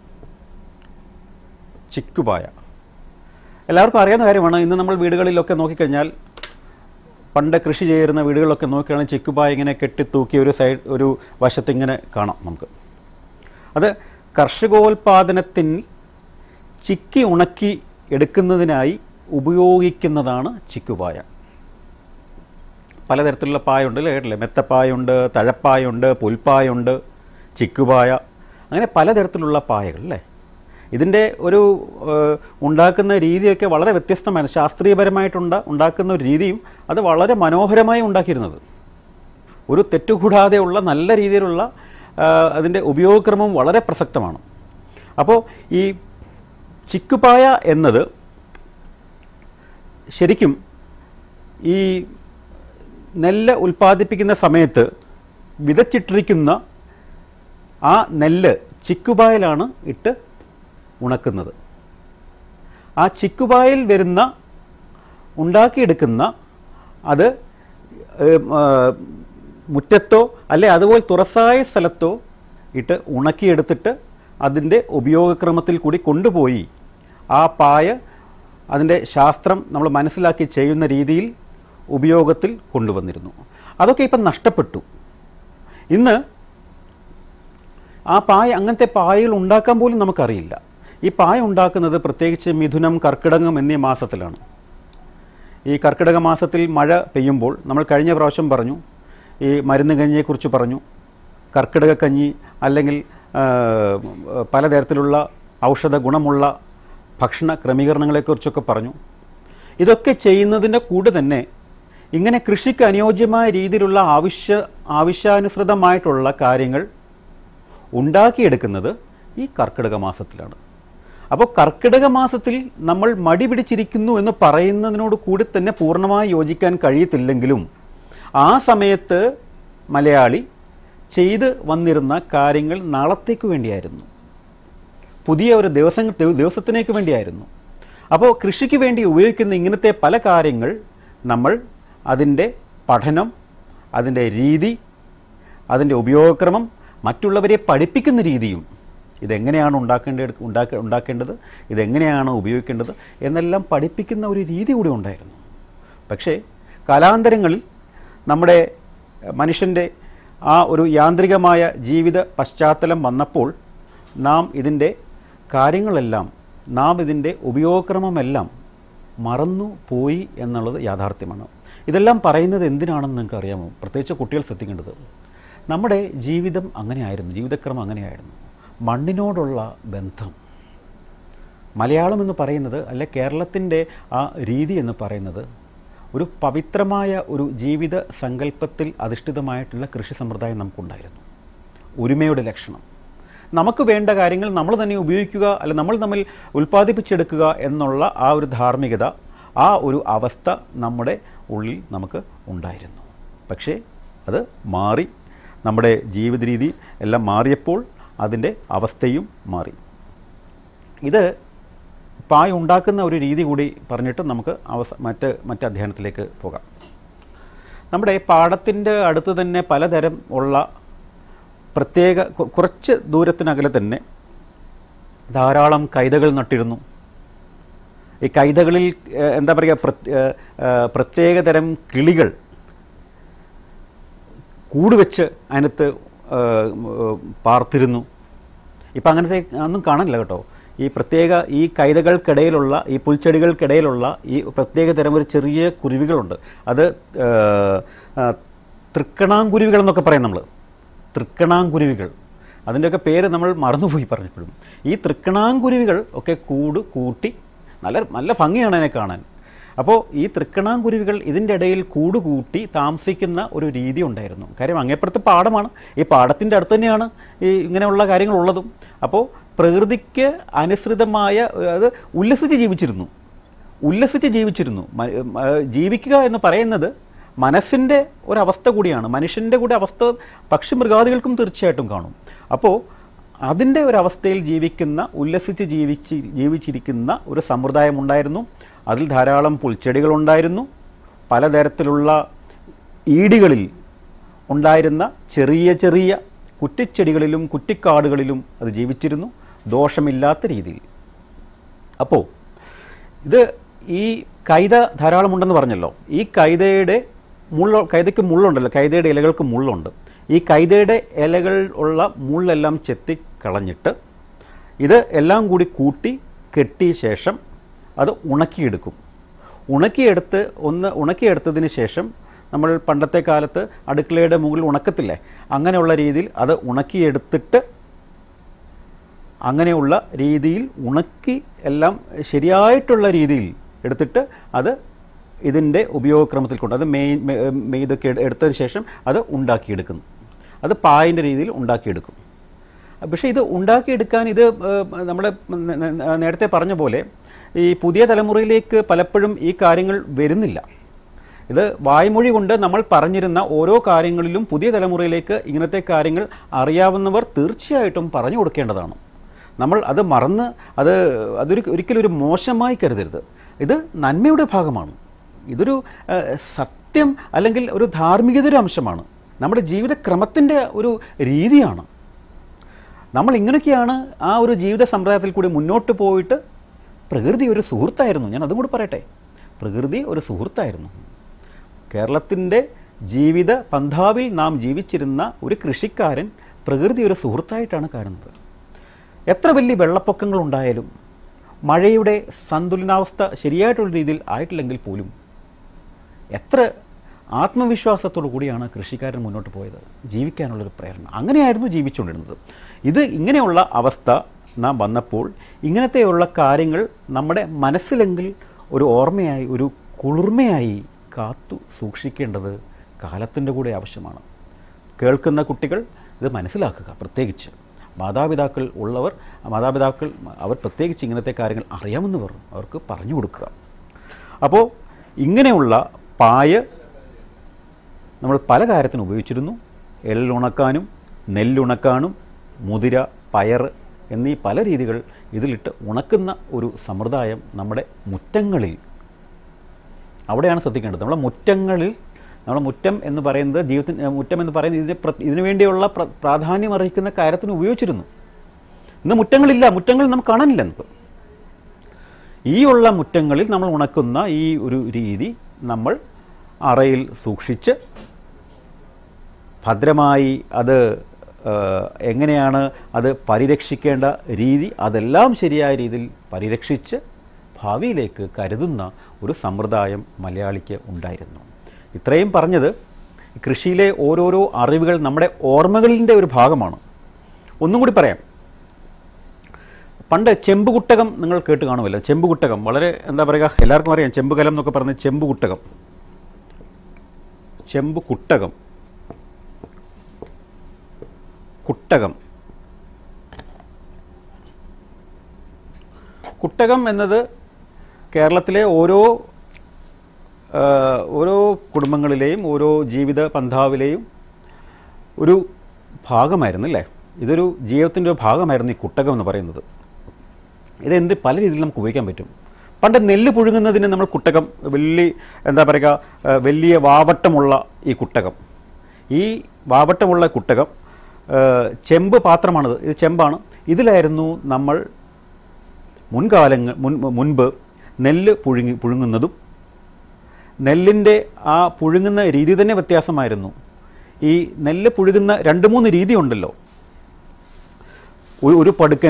ചിക്കുപായ എല്ലാവർക്കും അറിയാവുന്ന കാര്യമാണ് ഇന്ന് നമ്മൾ വീടുകളിലൊക്കെ നോക്കിക്കഴിഞ്ഞാൽ പണ്ട് കൃഷി ചെയ്യുന്ന വീടുകളിലൊക്കെ നോക്കുകയാണെങ്കിൽ ചിക്കുപായ ഇങ്ങനെ കെട്ടിത്തൂക്കി ഒരു സൈഡ് ഒരു വശത്ത് ഇങ്ങനെ കാണാം നമുക്ക് അത് കർഷകോൽപാദനത്തിൽ ചിക്കി ഉണക്കി എടുക്കുന്നതിനായി ഉപയോഗിക്കുന്നതാണ് ചിക്കുപായ പലതരത്തിലുള്ള പായുണ്ട് അല്ലേ കേട്ടില്ലേ മെത്തപ്പായുണ്ട് തഴപ്പായുണ്ട് പുൽപ്പായുണ്ട് ചിക്കുപായ അങ്ങനെ പലതരത്തിലുള്ള പായകൾ അല്ലേ ഇതിൻ്റെ ഒരു ഏഹ്, ഉണ്ടാക്കുന്ന രീതിയൊക്കെ വളരെ വ്യത്യസ്തമാണ് ശാസ്ത്രീയപരമായിട്ടുണ്ട ഉണ്ടാക്കുന്ന ഒരു രീതിയും അത് വളരെ മനോഹരമായി ഉണ്ടാക്കിയിരുന്നത് ഒരു തെറ്റുകൂടാതെയുള്ള നല്ല രീതിയിലുള്ള ആ, അതിൻ്റെ ഉപയോഗക്രമം വളരെ പ്രസക്തമാണ് അപ്പോൾ ഈ ചിക്കുപായ എന്നത് ശരിക്കും ഈ നെല്ല് ഉൽപ്പാദിപ്പിക്കുന്ന സമയത്ത് വിതച്ചിട്ടിരിക്കുന്ന ആ നെല്ല് ചിക്കുപായലാണ് ഇട്ട് ഉണക്കുന്നത് ആ ചിക്കുപായിൽ വരുന്ന ഉണ്ടാക്കിയെടുക്കുന്ന അത് ഏം, ആ, മുറ്റത്തോ അല്ലെ അതുപോലെ തുറസായ സ്ഥലത്തോ ഇട്ട് ഉണക്കിയെടുത്തിട്ട് അതിൻ്റെ ഉപയോഗക്രമത്തിൽ കൂടി കൊണ്ടുപോയി ആ പായ അതിൻ്റെ ശാസ്ത്രം നമ്മൾ മനസ്സിലാക്കി ചെയ്യുന്ന രീതിയിൽ ഉപയോഗത്തിൽ കൊണ്ടുവന്നിരുന്നു അതൊക്കെ ഇപ്പം നഷ്ടപ്പെട്ടു ഇന്ന് ആ പായ അങ്ങനത്തെ പായകൾ ഉണ്ടാക്കാൻ പോലും നമുക്കറിയില്ല ഈ പായ ഉണ്ടാക്കുന്നത് പ്രത്യേകിച്ച് മിഥുനം കർക്കിടകം എന്നീ മാസത്തിലാണ് ഈ കർക്കിടക മാസത്തിൽ മഴ പെയ്യുമ്പോൾ നമ്മൾ കഴിഞ്ഞ പ്രാവശ്യം പറഞ്ഞു ഈ മരുന്ന് കഞ്ഞിയെക്കുറിച്ച് പറഞ്ഞു കർക്കിടക കഞ്ഞി അല്ലെങ്കിൽ ആ, പലതരത്തിലുള്ള ഔഷധ ഗുണമുള്ള ഭക്ഷണ ക്രമീകരണങ്ങളെക്കുറിച്ചൊക്കെ പറഞ്ഞു ഇതൊക്കെ ചെയ്യുന്നതിൻ്റെ കൂടെ തന്നെ ഇങ്ങനെ കൃഷിക്ക് അനുയോജ്യമായ രീതിയിലുള്ള ആവശ്യ ആവശ്യാനുസൃതമായിട്ടുള്ള കാര്യങ്ങൾ ഉണ്ടാക്കിയെടുക്കുന്നത് ഈ കർക്കിടക മാസത്തിലാണ് അപ്പോൾ കർക്കിടക മാസത്തിൽ നമ്മൾ മടി പിടിച്ചിരിക്കുന്നു എന്ന് പറയുന്നതിനോട് കൂടി തന്നെ പൂർണ്ണമായി യോജിക്കാൻ കഴിയത്തില്ലെങ്കിലും ആ സമയത്ത് മലയാളി ചെയ്ത് വന്നിരുന്ന കാര്യങ്ങൾ നാളത്തേക്ക് വേണ്ടിയായിരുന്നു പുതിയ ഒരു ദിവസം ദിവസത്തിനേക്ക് വേണ്ടിയായിരുന്നു അപ്പോൾ കൃഷിക്ക് വേണ്ടി ഉപയോഗിക്കുന്ന ഇങ്ങനത്തെ പല കാര്യങ്ങൾ നമ്മൾ അതിൻ്റെ പഠനം അതിൻ്റെ രീതി അതിൻ്റെ ഉപയോഗക്രമം മറ്റുള്ളവരെ പഠിപ്പിക്കുന്ന രീതിയും ഇതെങ്ങനെയാണ് ഉണ്ടാക്കേണ്ട ഉണ്ടാക്ക ഉണ്ടാക്കേണ്ടത് ഇതെങ്ങനെയാണ് ഉപയോഗിക്കേണ്ടത് എന്നെല്ലാം പഠിപ്പിക്കുന്ന ഒരു രീതി കൂടി ഉണ്ടായിരുന്നു പക്ഷേ കാലാന്തരങ്ങളിൽ നമ്മുടെ മനുഷ്യൻ്റെ ആ ഒരു യാന്ത്രികമായ ജീവിത പശ്ചാത്തലം വന്നപ്പോൾ നാം ഇതിൻ്റെ കാര്യങ്ങളെല്ലാം നാം ഇതിൻ്റെ ഉപയോഗക്രമമെല്ലാം മറന്നു പോയി എന്നുള്ളത് യാഥാർത്ഥ്യമാണ് ഇതെല്ലാം പറയുന്നത് എന്തിനാണെന്ന് നിങ്ങൾക്ക് അറിയാമോ പ്രത്യേകിച്ച് കുട്ടികൾ ശ്രദ്ധിക്കേണ്ടത് നമ്മുടെ ജീവിതം അങ്ങനെയായിരുന്നു ജീവിതക്രമം അങ്ങനെയായിരുന്നു മണ്ണിനോടുള്ള ബന്ധം മലയാളം എന്ന് പറയുന്നത് അല്ലെ കേരളത്തിൻ്റെ ആ രീതി എന്ന് പറയുന്നത് ഒരു പവിത്രമായ ഒരു ജീവിത സങ്കല്പത്തിൽ അധിഷ്ഠിതമായിട്ടുള്ള കൃഷി സമ്പ്രദായം നമുക്കുണ്ടായിരുന്നു ഒരുമയുടെ ലക്ഷണം നമുക്ക് വേണ്ട കാര്യങ്ങൾ നമ്മൾ തന്നെ ഉപയോഗിക്കുക അല്ല നമ്മൾ തമ്മിൽ ഉൽപ്പാദിപ്പിച്ചെടുക്കുക എന്നുള്ള ആ ഒരു ധാർമ്മികത ആ ഒരു അവസ്ഥ നമ്മുടെ ഉള്ളിൽ നമുക്ക് ഉണ്ടായിരുന്നു പക്ഷേ അത് മാറി നമ്മുടെ ജീവിത രീതി എല്ലാം മാറിയപ്പോൾ അതിൻ്റെ അവസ്ഥയും മാറി ഇത് പായ ഉണ്ടാക്കുന്ന ഒരു രീതി കൂടി പറഞ്ഞിട്ട് നമുക്ക് അവസ മറ്റ് മറ്റ് അധ്യയനത്തിലേക്ക് പോകാം നമ്മുടെ പാടത്തിൻ്റെ അടുത്ത് തന്നെ പലതരം ഉള്ള പ്രത്യേക കു- കുറച്ച് ദൂരത്തിനകലെ തന്നെ ധാരാളം കൈതകൾ നട്ടിരുന്നു ഈ കൈതകളിൽ ഏഹ്, എന്താ പറയുക പ്രത്- ഏഹ്, ഏഹ്, പ്രത്യേകതരം കിളികൾ കൂട് വെച്ച് അതിനകത്ത് ഏഹ്, ഏഹ്, പാർത്തിരുന്നു ഇപ്പം അങ്ങനത്തെ ഒന്നും കാണില്ല കേട്ടോ ഈ പ്രത്യേക ഈ കൈതകൾക്കിടയിലുള്ള ഈ പുൽച്ചെടികൾക്കിടയിലുള്ള ഈ പ്രത്യേക തരം ഒരു ചെറിയ കുരുവികളുണ്ട് അത് ഏഹ്, ആ, തൃക്കണാങ്കുരുവികൾ എന്നൊക്കെ പറയും നമ്മൾ തൃക്കണാങ്കുരുവികൾ അതിൻ്റെയൊക്കെ പേര് നമ്മൾ മറന്നുപോയി പറഞ്ഞപ്പോഴും ഈ തൃക്കണാങ്കുരുവികൾ ഒക്കെ കൂട് കൂട്ടി നല്ല നല്ല ഭംഗിയാണ് അതിനെ കാണാൻ അപ്പോൾ ഈ തൃക്കണാങ്കുരുവികൾ ഇതിൻ്റെ ഇടയിൽ കൂട് കൂട്ടി താമസിക്കുന്ന ഒരു രീതി ഉണ്ടായിരുന്നു കാര്യം അങ്ങേപ്പുറത്ത് പാടമാണ് ഈ പാടത്തിൻ്റെ അടുത്ത് തന്നെയാണ് ഈ ഇങ്ങനെയുള്ള കാര്യങ്ങളുള്ളതും അപ്പോൾ പ്രകൃതിക്ക് അനുസൃതമായ അത് ഉല്ലസിച്ച് ജീവിച്ചിരുന്നു ഉല്ലസിച്ച് ജീവിച്ചിരുന്നു മ- മ- ജീവിക്കുക എന്ന് പറയുന്നത് മനസ്സിൻ്റെ ഒരവസ്ഥ കൂടിയാണ് മനുഷ്യൻ്റെ കൂടെ അവസ്ഥ പക്ഷി മൃഗാദികൾക്കും തീർച്ചയായിട്ടും കാണും അപ്പോൾ അതിൻ്റെ ഒരവസ്ഥയിൽ ജീവിക്കുന്ന ഉല്ലസിച്ച് ജീവിച്ച് ജീവിച്ചിരിക്കുന്ന ഒരു സമ്പ്രദായം ഉണ്ടായിരുന്നു അതിൽ ധാരാളം പുൽച്ചെടികളുണ്ടായിരുന്നു പലതരത്തിലുള്ള ഈടികളിൽ ഉണ്ടായിരുന്ന ചെറിയ ചെറിയ കുറ്റിച്ചെടികളിലും കുറ്റിക്കാടുകളിലും അത് ജീവിച്ചിരുന്നു ദോഷമില്ലാത്ത രീതിയിൽ അപ്പോൾ ഇത് ഈ കൈത ധാരാളമുണ്ടെന്ന് പറഞ്ഞല്ലോ ഈ കൈതയുടെ മുള്ള കൈതയ്ക്ക് മുള്ളുണ്ടല്ലോ കൈതയുടെ ഇലകൾക്ക് മുള്ളുണ്ട് ഈ കൈതയുടെ ഇലകൾ ഉള്ള മുള്ളെല്ലാം ചെത്തി കളഞ്ഞിട്ട് ഇത് എല്ലാം കൂടി കൂട്ടി കെട്ടിയ ശേഷം അത് ഉണക്കിയെടുക്കും ഉണക്കിയെടുത്ത് ഒന്ന് ഉണക്കിയെടുത്തതിന് ശേഷം നമ്മൾ പണ്ടത്തെ കാലത്ത് അടുക്കളയുടെ മുകളിൽ ഉണക്കത്തില്ലേ അങ്ങനെയുള്ള രീതിയിൽ അത് ഉണക്കിയെടുത്തിട്ട് അങ്ങനെയുള്ള രീതിയിൽ ഉണക്കി എല്ലാം ശരിയായിട്ടുള്ള രീതിയിൽ എടുത്തിട്ട് അത് ഇതിൻ്റെ ഉപയോഗക്രമത്തിൽ കൊണ്ട് അത് മെയ് മെ- മെയ് ഇതൊക്കെ എടു- എടുത്തതിന് ശേഷം അത് ഉണ്ടാക്കിയെടുക്കുന്നു അത് പായിൻ്റെ രീതിയിൽ ഉണ്ടാക്കിയെടുക്കും പക്ഷേ ഇത് ഉണ്ടാക്കിയെടുക്കാൻ ഇത് നമ്മൾ നേരത്തെ പറഞ്ഞ പോലെ ഈ പുതിയ തലമുറയിലേക്ക് പലപ്പോഴും ഈ കാര്യങ്ങൾ വരുന്നില്ല ഇത് വായ്മൊഴി കൊണ്ട് നമ്മൾ പറഞ്ഞിരുന്ന ഓരോ കാര്യങ്ങളിലും പുതിയ തലമുറയിലേക്ക് ഇങ്ങനത്തെ കാര്യങ്ങൾ അറിയാവുന്നവർ തീർച്ചയായിട്ടും പറഞ്ഞു കൊടുക്കേണ്ടതാണ് നമ്മൾ അത് മറന്ന് അത് അതൊരു ഒരിക്കലും ഒരു മോശമായി കരുതരുത് ഇത് നന്മയുടെ ഭാഗമാണ് ഇതൊരു ഏഹ്, സത്യം അല്ലെങ്കിൽ ഒരു ധാർമ്മികതയുടെ അംശമാണ് നമ്മുടെ ജീവിതക്രമത്തിൻ്റെ ഒരു രീതിയാണ് നമ്മൾ ഇങ്ങനെയൊക്കെയാണ് ആ ഒരു ജീവിത സമ്പ്രദായത്തിൽ കൂടി മുന്നോട്ട് പോയിട്ട് പ്രകൃതി ഒരു സുഹൃത്തായിരുന്നു ഞാൻ അതും കൂടി പറയട്ടെ പ്രകൃതി ഒരു സുഹൃത്തായിരുന്നു കേരളത്തിൻ്റെ ജീവിത പന്ഥാവിൽ നാം ജീവിച്ചിരുന്ന ഒരു കൃഷിക്കാരൻ പ്രകൃതി ഒരു സുഹൃത്തായിട്ടാണ് കാണുന്നത് എത്ര വലിയ വെള്ളപ്പൊക്കങ്ങളുണ്ടായാലും മഴയുടെ സന്തുലനാവസ്ഥ ശരിയായിട്ടുള്ള രീതിയിൽ ആയിട്ടില്ലെങ്കിൽ പോലും എത്ര ആത്മവിശ്വാസത്തോടു കൂടിയാണ് കൃഷിക്കാരൻ മുന്നോട്ട് പോയത് ജീവിക്കാനുള്ളൊരു പ്രേരണ അങ്ങനെയായിരുന്നു ജീവിച്ചുകൊണ്ടിരുന്നത് ഇത് ഇങ്ങനെയുള്ള അവസ്ഥ നാം വന്നപ്പോൾ ഇങ്ങനത്തെയുള്ള കാര്യങ്ങൾ നമ്മുടെ മനസ്സിലെങ്കിൽ ഒരു ഓർമ്മയായി ഒരു കുളിർമയായി കാത്തു സൂക്ഷിക്കേണ്ടത് കാലത്തിൻ്റെ കൂടെ ആവശ്യമാണ് കേൾക്കുന്ന കുട്ടികൾ ഇത് മനസ്സിലാക്കുക പ്രത്യേകിച്ച് മാതാപിതാക്കൾ ഉള്ളവർ മാതാപിതാക്കൾ അവർ പ്രത്യേകിച്ച് ഇങ്ങനത്തെ കാര്യങ്ങൾ അറിയാമെന്നവർ അവർക്ക് പറഞ്ഞു കൊടുക്കുക അപ്പോൾ ഇങ്ങനെയുള്ള പായ നമ്മൾ പല കാര്യത്തിന് ഉപയോഗിച്ചിരുന്നു എള്ളുണക്കാനും നെല്ലുണക്കാനും മുതിര പയർ എന്നീ പല രീതികൾ ഇതിലിട്ട് ഉണക്കുന്ന ഒരു സമ്പ്രദായം നമ്മുടെ മുറ്റങ്ങളിൽ അവിടെയാണ് ശ്രദ്ധിക്കേണ്ടത് നമ്മുടെ മുറ്റങ്ങളിൽ നമ്മുടെ മുറ്റം എന്ന് പറയുന്നത് ജീവിതത്തിന് മുറ്റം എന്ന് പറയുന്നത് ഇതിന് പ്ര- ഇതിനു വേണ്ടിയുള്ള പ്ര- പ്രാധാന്യം അർഹിക്കുന്ന കാര്യത്തിന് ഉപയോഗിച്ചിരുന്നു ഇന്ന് മുറ്റങ്ങളില്ല മുറ്റങ്ങൾ നമുക്ക് കാണാനില്ല നമുക്ക് ഈ ഉള്ള മുറ്റങ്ങളിൽ നമ്മൾ ഉണക്കുന്ന ഈ ഒരു രീതി നമ്മൾ അറയിൽ സൂക്ഷിച്ച് ഭദ്രമായി അത് ആ, എങ്ങനെയാണ് അത് പരിരക്ഷിക്കേണ്ട രീതി അതെല്ലാം ശരിയായ രീതിയിൽ പരിരക്ഷിച്ച് ഭാവിയിലേക്ക് കരുതുന്ന ഒരു സമ്പ്രദായം മലയാളിക്ക് ഉണ്ടായിരുന്നു ഇത്രയും പറഞ്ഞത് കൃഷിയിലെ ഓരോരോ അറിവുകൾ നമ്മുടെ ഓർമ്മകളിൻ്റെ ഒരു ഭാഗമാണ് ഒന്നും കൂടി പറയാം പണ്ട് ചെമ്പുകുട്ടകം നിങ്ങൾ കേട്ട് കാണുമല്ലോ ചെമ്പുകുട്ടകം വളരെ എന്താ പറയുക എല്ലാവർക്കും അറിയാം ചെമ്പുകലം എന്നൊക്കെ പറഞ്ഞ് ചെമ്പുകുട്ടകം ചെമ്പുകുട്ടകം കുട്ടകം കുട്ടകം എന്നത് കേരളത്തിലെ ഓരോ ആ, ഓരോ കുടുംബങ്ങളിലെയും ഓരോ ജീവിത പന്ഥാവിലെയും ഒരു ഭാഗമായിരുന്നു അല്ലേ ഇതൊരു ജീവിതത്തിൻ്റെ ഒരു ഭാഗമായിരുന്നു ഈ കുട്ടകം എന്ന് പറയുന്നത് ഇതെന്ത് പല രീതിയിൽ നമുക്ക് ഉപയോഗിക്കാൻ പറ്റും പണ്ട് നെല്ല് പുഴുങ്ങുന്നതിന് നമ്മൾ കുട്ടകം വലിയ എന്താ പറയുക ആ, വലിയ വാവട്ടമുള്ള ഈ കുട്ടകം ഈ വാവട്ടമുള്ള കുട്ടകം ആ, ചെമ്പ് പാത്രമാണിത് ഇത് ചെമ്പാണ് ഇതിലായിരുന്നു നമ്മൾ മുൻകാലങ്ങൾ മുൻ മുൻപ് നെല്ല് പുഴുങ്ങി പുഴുങ്ങുന്നതും നെല്ലിൻ്റെ ആ പുഴുങ്ങുന്ന രീതി തന്നെ വ്യത്യാസമായിരുന്നു ഈ നെല്ല് പുഴുകുന്ന രണ്ട് മൂന്ന് രീതി ഉണ്ടല്ലോ ഒരു- ഒരു പടുക്കൻ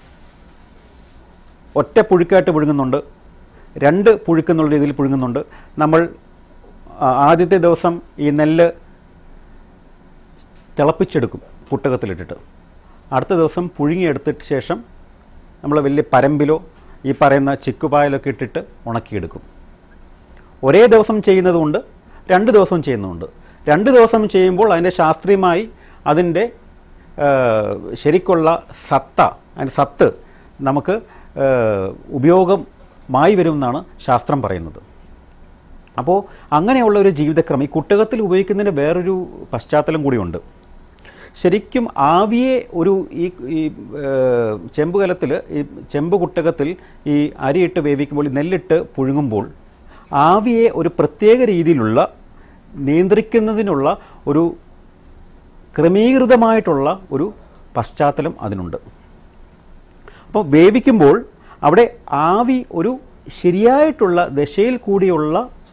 ഒറ്റ പുഴുക്കായിട്ട് പുഴുങ്ങുന്നുണ്ട് രണ്ട് പുഴുക്കെന്നുള്ള രീതിയിൽ പുഴുങ്ങുന്നുണ്ട് നമ്മൾ ആ, ആദ്യത്തെ ദിവസം ഈ നെല്ല് തിളപ്പിച്ചെടുക്കും കുട്ടകത്തിലിട്ടിട്ട് അടുത്ത ദിവസം പുഴുങ്ങിയെടുത്തിട്ട് ശേഷം നമ്മൾ വലിയ പരമ്പിലോ ഈ പറയുന്ന ചിക്കുപായലൊക്കെ ഇട്ടിട്ട് ഉണക്കിയെടുക്കും ഒരേ ദിവസം ചെയ്യുന്നതുകൊണ്ട് രണ്ട് ദിവസം ചെയ്യുന്നുണ്ട് രണ്ട് ദിവസം ചെയ്യുമ്പോൾ അതിൻ്റെ ശാസ്ത്രീയമായി അതിൻ്റെ ആ, ശരിക്കുള്ള സത്ത അതിൻ്റെ സത്ത് നമുക്ക് ആ, ഉപയോഗമായി വരുമെന്നാണ് ശാസ്ത്രം പറയുന്നത് അപ്പോൾ അങ്ങനെയുള്ള ഒരു ജീവിതക്രമം ഈ കുട്ടകത്തിൽ ഉപയോഗിക്കുന്നതിന് വേറൊരു പശ്ചാത്തലം കൂടിയുണ്ട് ശരിക്കും ആവിയെ ഒരു ഈ ഈ ഏഹ്, ചെമ്പ് കലത്തിൽ ഈ ചെമ്പ് കുട്ടകത്തിൽ ഈ അരിയിട്ട് വേവിക്കുമ്പോൾ ഈ നെല്ലിട്ട് പുഴുങ്ങുമ്പോൾ ആവിയെ ഒരു പ്രത്യേക രീതിയിലുള്ള നിയന്ത്രിക്കുന്നതിനുള്ള ഒരു ക്രമീകൃതമായിട്ടുള്ള ഒരു പശ്ചാത്തലം അതിനുണ്ട് അപ്പോൾ വേവിക്കുമ്പോൾ അവിടെ ആവി ഒരു ശരിയായിട്ടുള്ള ദശയിൽ കൂടിയുള്ള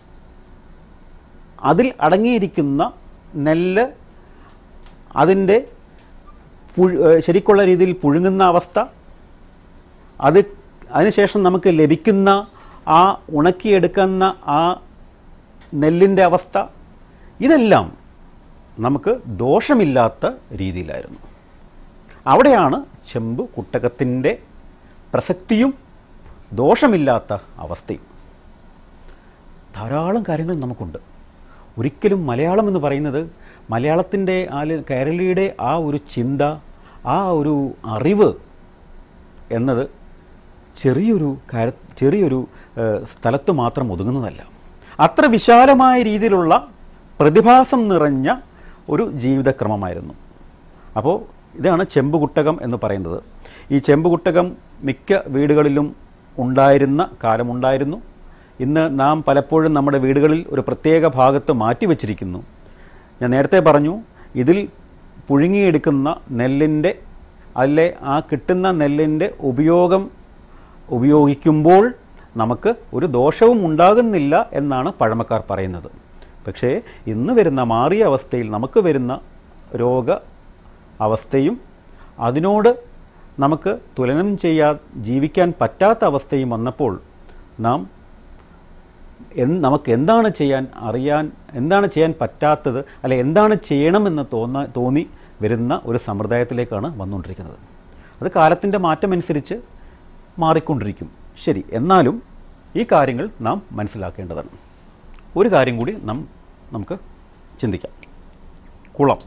അതിൽ അടങ്ങിയിരിക്കുന്ന നെല്ല് അതിൻ്റെ പുഴു ഏഹ് ശരിക്കുള്ള രീതിയിൽ പുഴുങ്ങുന്ന അവസ്ഥ അത് അതിനുശേഷം നമുക്ക് ലഭിക്കുന്ന ആ ഉണക്കിയെടുക്കുന്ന ആ നെല്ലിൻ്റെ അവസ്ഥ ഇതെല്ലാം നമുക്ക് ദോഷമില്ലാത്ത രീതിയിലായിരുന്നു അവിടെയാണ് ചെമ്പ് കുട്ടകത്തിൻ്റെ പ്രസക്തിയും ദോഷമില്ലാത്ത അവസ്ഥയും ധാരാളം കാര്യങ്ങൾ നമുക്കുണ്ട് ഒരിക്കലും മലയാളം എന്ന് പറയുന്നത് മലയാളത്തിൻ്റെ ആ ല- കേരളീയുടെ ആ ഒരു ചിന്ത ആ ഒരു അറിവ് എന്നത് ചെറിയൊരു കാര്യ ചെറിയൊരു ഏഹ്, സ്ഥലത്ത് മാത്രം ഒതുങ്ങുന്നതല്ല അത്ര വിശാലമായ രീതിയിലുള്ള പ്രതിഭാസം നിറഞ്ഞ ഒരു ജീവിതക്രമമായിരുന്നു അപ്പോൾ ഇതാണ് ചെമ്പുകുട്ടകം എന്ന് പറയുന്നത് ഈ ചെമ്പുകുട്ടകം മിക്ക വീടുകളിലും ഉണ്ടായിരുന്ന കാലമുണ്ടായിരുന്നു ഇന്ന് നാം പലപ്പോഴും നമ്മുടെ വീടുകളിൽ ഒരു പ്രത്യേക ഭാഗത്ത് മാറ്റിവെച്ചിരിക്കുന്നു ഞാൻ നേരത്തെ പറഞ്ഞു ഇതിൽ പുഴുങ്ങിയെടുക്കുന്ന നെല്ലിൻ്റെ അതിലെ ആ കിട്ടുന്ന നെല്ലിൻ്റെ ഉപയോഗം ഉപയോഗിക്കുമ്പോൾ നമുക്ക് ഒരു ദോഷവും ഉണ്ടാകുന്നില്ല എന്നാണ് പഴമക്കാർ പറയുന്നത് പക്ഷേ ഇന്ന് വരുന്ന മാറിയ അവസ്ഥയിൽ നമുക്ക് വരുന്ന രോഗ അവസ്ഥയും അതിനോട് നമുക്ക് തുലനം ചെയ്യാ ജീവിക്കാൻ പറ്റാത്ത അവസ്ഥയും വന്നപ്പോൾ നാം എന്ത് നമുക്ക് എന്താണ് ചെയ്യാൻ അറിയാൻ എന്താണ് ചെയ്യാൻ പറ്റാത്തത് അല്ലെ എന്താണ് ചെയ്യണമെന്ന് തോന്ന തോന്നി വരുന്ന ഒരു സമ്പ്രദായത്തിലേക്കാണ് വന്നുകൊണ്ടിരിക്കുന്നത് അത് കാലത്തിൻ്റെ മാറ്റമനുസരിച്ച് മാറിക്കൊണ്ടിരിക്കും ശരി എന്നാലും ഈ കാര്യങ്ങൾ നാം മനസ്സിലാക്കേണ്ടതാണ് ഒരു കാര്യം കൂടി നാം നമുക്ക് ചിന്തിക്കാം കുളം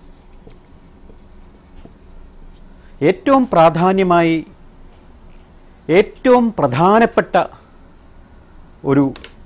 ഏറ്റവും പ്രാധാന്യമായി ഏറ്റവും പ്രധാനപ്പെട്ട ഒരു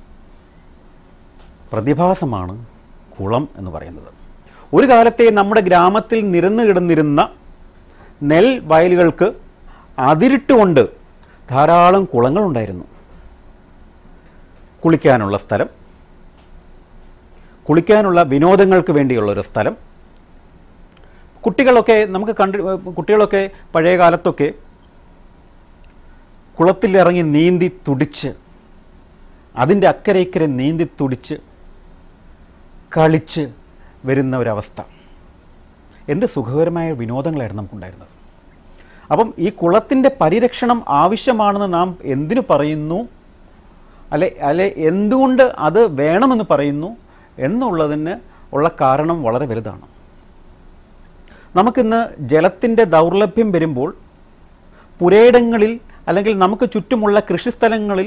പ്രതിഭാസമാണ് കുളം എന്ന് പറയുന്നത് ഒരു കാലത്തെ നമ്മുടെ ഗ്രാമത്തിൽ നിരന്നു കിടന്നിരുന്ന നെൽ വയലുകൾക്ക് അതിരിട്ടുകൊണ്ട് ധാരാളം കുളങ്ങളുണ്ടായിരുന്നു കുളിക്കാനുള്ള സ്ഥലം കുളിക്കാനുള്ള വിനോദങ്ങൾക്ക് വേണ്ടിയുള്ള ഒരു സ്ഥലം കുട്ടികളൊക്കെ നമുക്ക് കണ്ട് കുട്ടികളൊക്കെ പഴയ കാലത്തൊക്കെ കുളത്തിലിറങ്ങി നീന്തി തുടിച്ച് അതിൻ്റെ അക്കരെ ഇക്കരെ നീന്തി തുടിച്ച് കളിച്ച് വരുന്ന ഒരവസ്ഥ എന്ത് സുഖകരമായ വിനോദങ്ങളായിരുന്നു നമുക്കുണ്ടായിരുന്നത് അപ്പം ഈ കുളത്തിൻ്റെ പരിരക്ഷണം ആവശ്യമാണെന്ന് നാം എന്തിനു പറയുന്നു അല്ലെ അല്ലെ എന്തുകൊണ്ട് അത് വേണമെന്ന് പറയുന്നു എന്നുള്ളതിന് ഉള്ള കാരണം വളരെ വലുതാണ് നമുക്കിന്ന് ജലത്തിൻ്റെ ദൗർലഭ്യം വരുമ്പോൾ പുരയിടങ്ങളിൽ അല്ലെങ്കിൽ നമുക്ക് ചുറ്റുമുള്ള കൃഷിസ്ഥലങ്ങളിൽ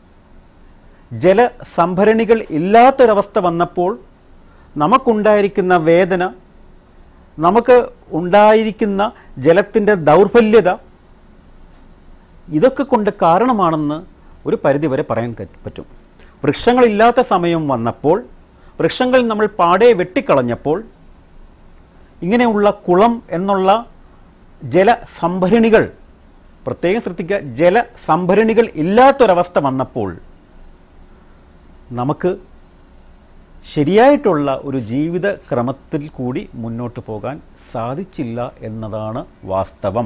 ജലസംഭരണികൾ ഇല്ലാത്തൊരവസ്ഥ വന്നപ്പോൾ നമുക്കുണ്ടായിരിക്കുന്ന വേദന നമുക്ക് ഉണ്ടായിരിക്കുന്ന ജലത്തിൻ്റെ ദൗർബല്യത ഇതൊക്കെ കൊണ്ട് കാരണമാണെന്ന് ഒരു പരിധിവരെ പറയാൻ ക- പറ്റും വൃക്ഷങ്ങളില്ലാത്ത സമയം വന്നപ്പോൾ വൃക്ഷങ്ങൾ നമ്മൾ പാടെ വെട്ടിക്കളഞ്ഞപ്പോൾ ഇങ്ങനെയുള്ള കുളം എന്നുള്ള ജലസംഭരണികൾ പ്രത്യേകം ശ്രദ്ധിക്കുക ജലസംഭരണികൾ ഇല്ലാത്തൊരവസ്ഥ വന്നപ്പോൾ നമുക്ക് ശരിയായിട്ടുള്ള ഒരു ജീവിത ക്രമത്തിൽ കൂടി മുന്നോട്ട് പോകാൻ സാധിച്ചില്ല എന്നതാണ് വാസ്തവം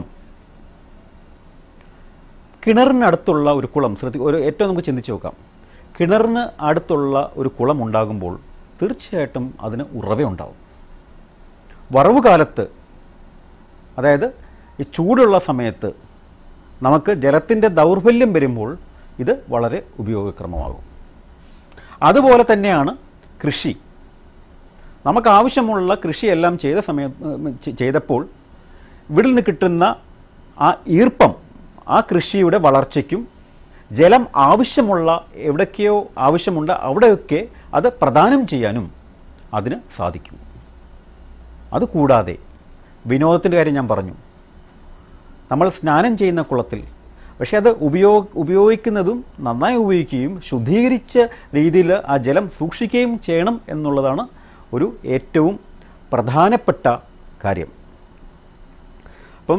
കിണറിനടുത്തുള്ള ഒരു കുളം ശ്രദ്ധി ഒരു ഏറ്റവും നമുക്ക് ചിന്തിച്ച് നോക്കാം കിണറിന് അടുത്തുള്ള ഒരു കുളം ഉണ്ടാകുമ്പോൾ തീർച്ചയായിട്ടും അതിന് ഉറവയുണ്ടാവും വറവ് കാലത്ത് അതായത് ഈ ചൂടുള്ള സമയത്ത് നമുക്ക് ജലത്തിൻ്റെ ദൗർബല്യം വരുമ്പോൾ ഇത് വളരെ ഉപയോഗക്രമമാകും അതുപോലെ തന്നെയാണ് കൃഷി നമുക്ക് ആവശ്യമുള്ള കൃഷിയെല്ലാം ചെയ്ത സമയം ഉം, ചെ- ചെയ്തപ്പോൾ ഇവിടെ നിന്ന് കിട്ടുന്ന ആ ഈർപ്പം ആ കൃഷിയുടെ വളർച്ചയ്ക്കും ജലം ആവശ്യമുള്ള എവിടൊക്കെയോ ആവശ്യമുണ്ട് അവിടെയൊക്കെ അത് പ്രദാനം ചെയ്യാനും അതിന് സാധിക്കും അതുകൂടാതെ വിനോദത്തിൻ്റെ കാര്യം ഞാൻ പറഞ്ഞു നമ്മൾ സ്നാനം ചെയ്യുന്ന കുളത്തിൽ പക്ഷേ അത് ഉപയോഗ ഉപയോഗിക്കുന്നതും നന്നായി ഉപയോഗിക്കുകയും ശുദ്ധീകരിച്ച രീതിയിൽ ആ ജലം സൂക്ഷിക്കുകയും ചെയ്യണം എന്നുള്ളതാണ് ഒരു ഏറ്റവും പ്രധാനപ്പെട്ട കാര്യം അപ്പം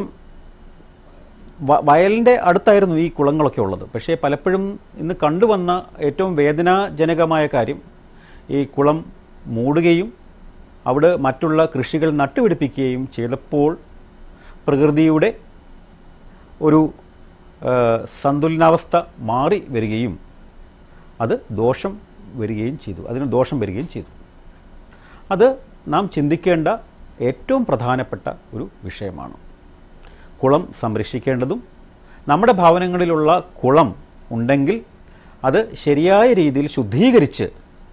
വ- വയലിൻ്റെ അടുത്തായിരുന്നു ഈ കുളങ്ങളൊക്കെ ഉള്ളത് പക്ഷേ പലപ്പോഴും ഇന്ന് കണ്ടുവന്ന ഏറ്റവും വേദനാജനകമായ കാര്യം ഈ കുളം മൂടുകയും അവിടെ മറ്റുള്ള കൃഷികൾ നട്ടുപിടിപ്പിക്കുകയും ചെയ്തപ്പോൾ പ്രകൃതിയുടെ ഒരു ആ, സന്തുലനാവസ്ഥ മാറി വരികയും അത് ദോഷം വരികയും ചെയ്തു അതിന് ദോഷം വരികയും ചെയ്തു അത് നാം ചിന്തിക്കേണ്ട ഏറ്റവും പ്രധാനപ്പെട്ട ഒരു വിഷയമാണ് കുളം സംരക്ഷിക്കേണ്ടതും നമ്മുടെ ഭവനങ്ങളിലുള്ള കുളം ഉണ്ടെങ്കിൽ അത് ശരിയായ രീതിയിൽ ശുദ്ധീകരിച്ച്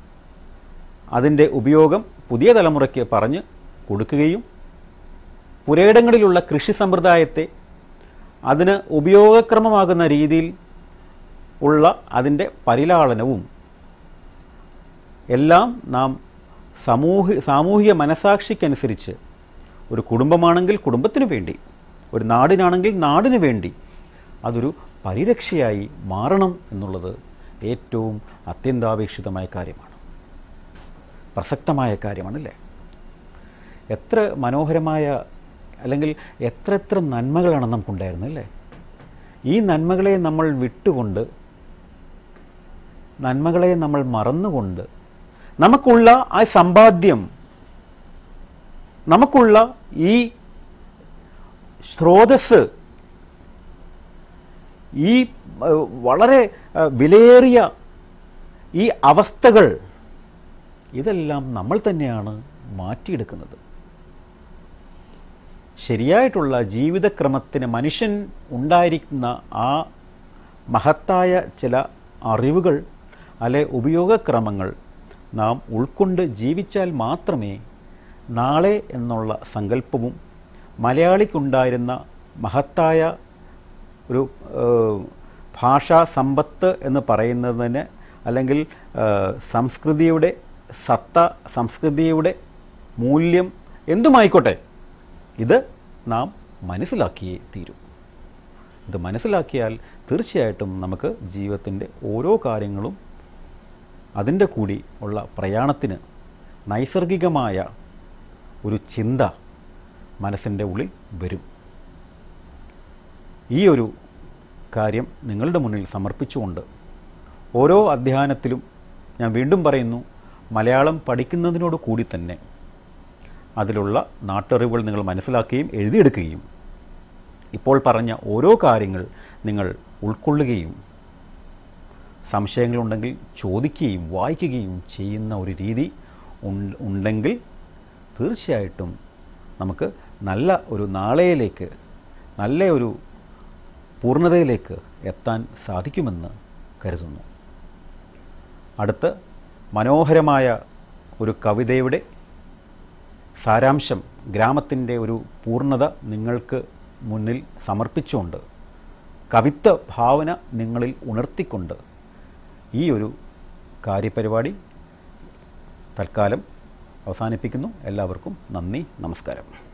അതിൻ്റെ ഉപയോഗം പുതിയ തലമുറയ്ക്ക് പറഞ്ഞ് കൊടുക്കുകയും പുരയിടങ്ങളിലുള്ള കൃഷി സമ്പ്രദായത്തെ അതിന് ഉപയോഗക്രമമാകുന്ന രീതിയിൽ ഉള്ള അതിൻ്റെ പരിലാളനവും എല്ലാം നാം സമൂഹ സാമൂഹിക മനസാക്ഷിക്കനുസരിച്ച് ഒരു കുടുംബമാണെങ്കിൽ കുടുംബത്തിന് വേണ്ടി ഒരു നാടിനാണെങ്കിൽ നാടിന് വേണ്ടി അതൊരു പരിരക്ഷയായി മാറണം എന്നുള്ളത് ഏറ്റവും അത്യന്താപേക്ഷിതമായ കാര്യമാണ് പ്രസക്തമായ കാര്യമാണല്ലേ എത്ര മനോഹരമായ അല്ലെങ്കിൽ എത്ര എത്ര നന്മകളാണ് നമുക്കുണ്ടായിരുന്നത് അല്ലേ ഈ നന്മകളെ നമ്മൾ വിട്ടുകൊണ്ട് നന്മകളെ നമ്മൾ മറന്നുകൊണ്ട് നമുക്കുള്ള ആ സമ്പാദ്യം നമുക്കുള്ള ഈ സ്രോതസ് ഈ ഏഹ്, വളരെ ഏഹ്, വിലയേറിയ ഈ അവസ്ഥകൾ ഇതെല്ലാം നമ്മൾ തന്നെയാണ് മാറ്റിയെടുക്കുന്നത് ശരിയായിട്ടുള്ള ജീവിതക്രമത്തിന് മനുഷ്യൻ ഉണ്ടായിരിക്കുന്ന ആ മഹത്തായ ചില അറിവുകൾ അല്ലെ ഉപയോഗക്രമങ്ങൾ നാം ഉൾക്കൊണ്ട് ജീവിച്ചാൽ മാത്രമേ നാളെ എന്നുള്ള സങ്കല്പവും മലയാളിക്കുണ്ടായിരുന്ന മഹത്തായ ഒരു ഏഹ്, ഭാഷാ സമ്പത്ത് എന്ന് പറയുന്നതിന് അല്ലെങ്കിൽ ഏഹ്, സംസ്കൃതിയുടെ സത്ത സംസ്കൃതിയുടെ മൂല്യം എന്തുമായിക്കോട്ടെ ഇത് നാം മനസ്സിലാക്കിയേ തീരൂ ഇത് മനസ്സിലാക്കിയാൽ തീർച്ചയായിട്ടും നമുക്ക് ജീവിതത്തിൻ്റെ ഓരോ കാര്യങ്ങളും അതിൻ്റെ കൂടി ഉള്ള പ്രയാണത്തിന് നൈസർഗികമായ ഒരു ചിന്ത മനസ്സിൻ്റെ ഉള്ളിൽ വരും ഈ ഒരു കാര്യം നിങ്ങളുടെ മുന്നിൽ സമർപ്പിച്ചുകൊണ്ട് ഓരോ അധ്യയനത്തിലും ഞാൻ വീണ്ടും പറയുന്നു മലയാളം പഠിക്കുന്നതിനോട് കൂടി തന്നെ അതിലുള്ള നാട്ടറിവുകൾ നിങ്ങൾ മനസ്സിലാക്കുകയും എഴുതിയെടുക്കുകയും ഇപ്പോൾ പറഞ്ഞ ഓരോ കാര്യങ്ങൾ നിങ്ങൾ ഉൾക്കൊള്ളുകയും സംശയങ്ങളുണ്ടെങ്കിൽ ചോദിക്കുകയും വായിക്കുകയും ചെയ്യുന്ന ഒരു രീതി ഉൺ- ഉണ്ടെങ്കിൽ തീർച്ചയായിട്ടും നമുക്ക് നല്ല ഒരു നാളെയിലേക്ക് നല്ല ഒരു പൂർണ്ണതയിലേക്ക് എത്താൻ സാധിക്കുമെന്ന് കരുതുന്നു അടുത്ത് മനോഹരമായ ഒരു കവിതയുടെ സാരാംശം ഗ്രാമത്തിൻ്റെ ഒരു പൂർണ്ണത നിങ്ങൾക്ക് മുന്നിൽ സമർപ്പിച്ചുകൊണ്ട് കവിത്വ ഭാവന നിങ്ങളിൽ ഉണർത്തിക്കൊണ്ട് ഈ ഒരു കാര്യപരിപാടി തൽക്കാലം അവസാനിപ്പിക്കുന്നു എല്ലാവർക്കും നന്ദി നമസ്കാരം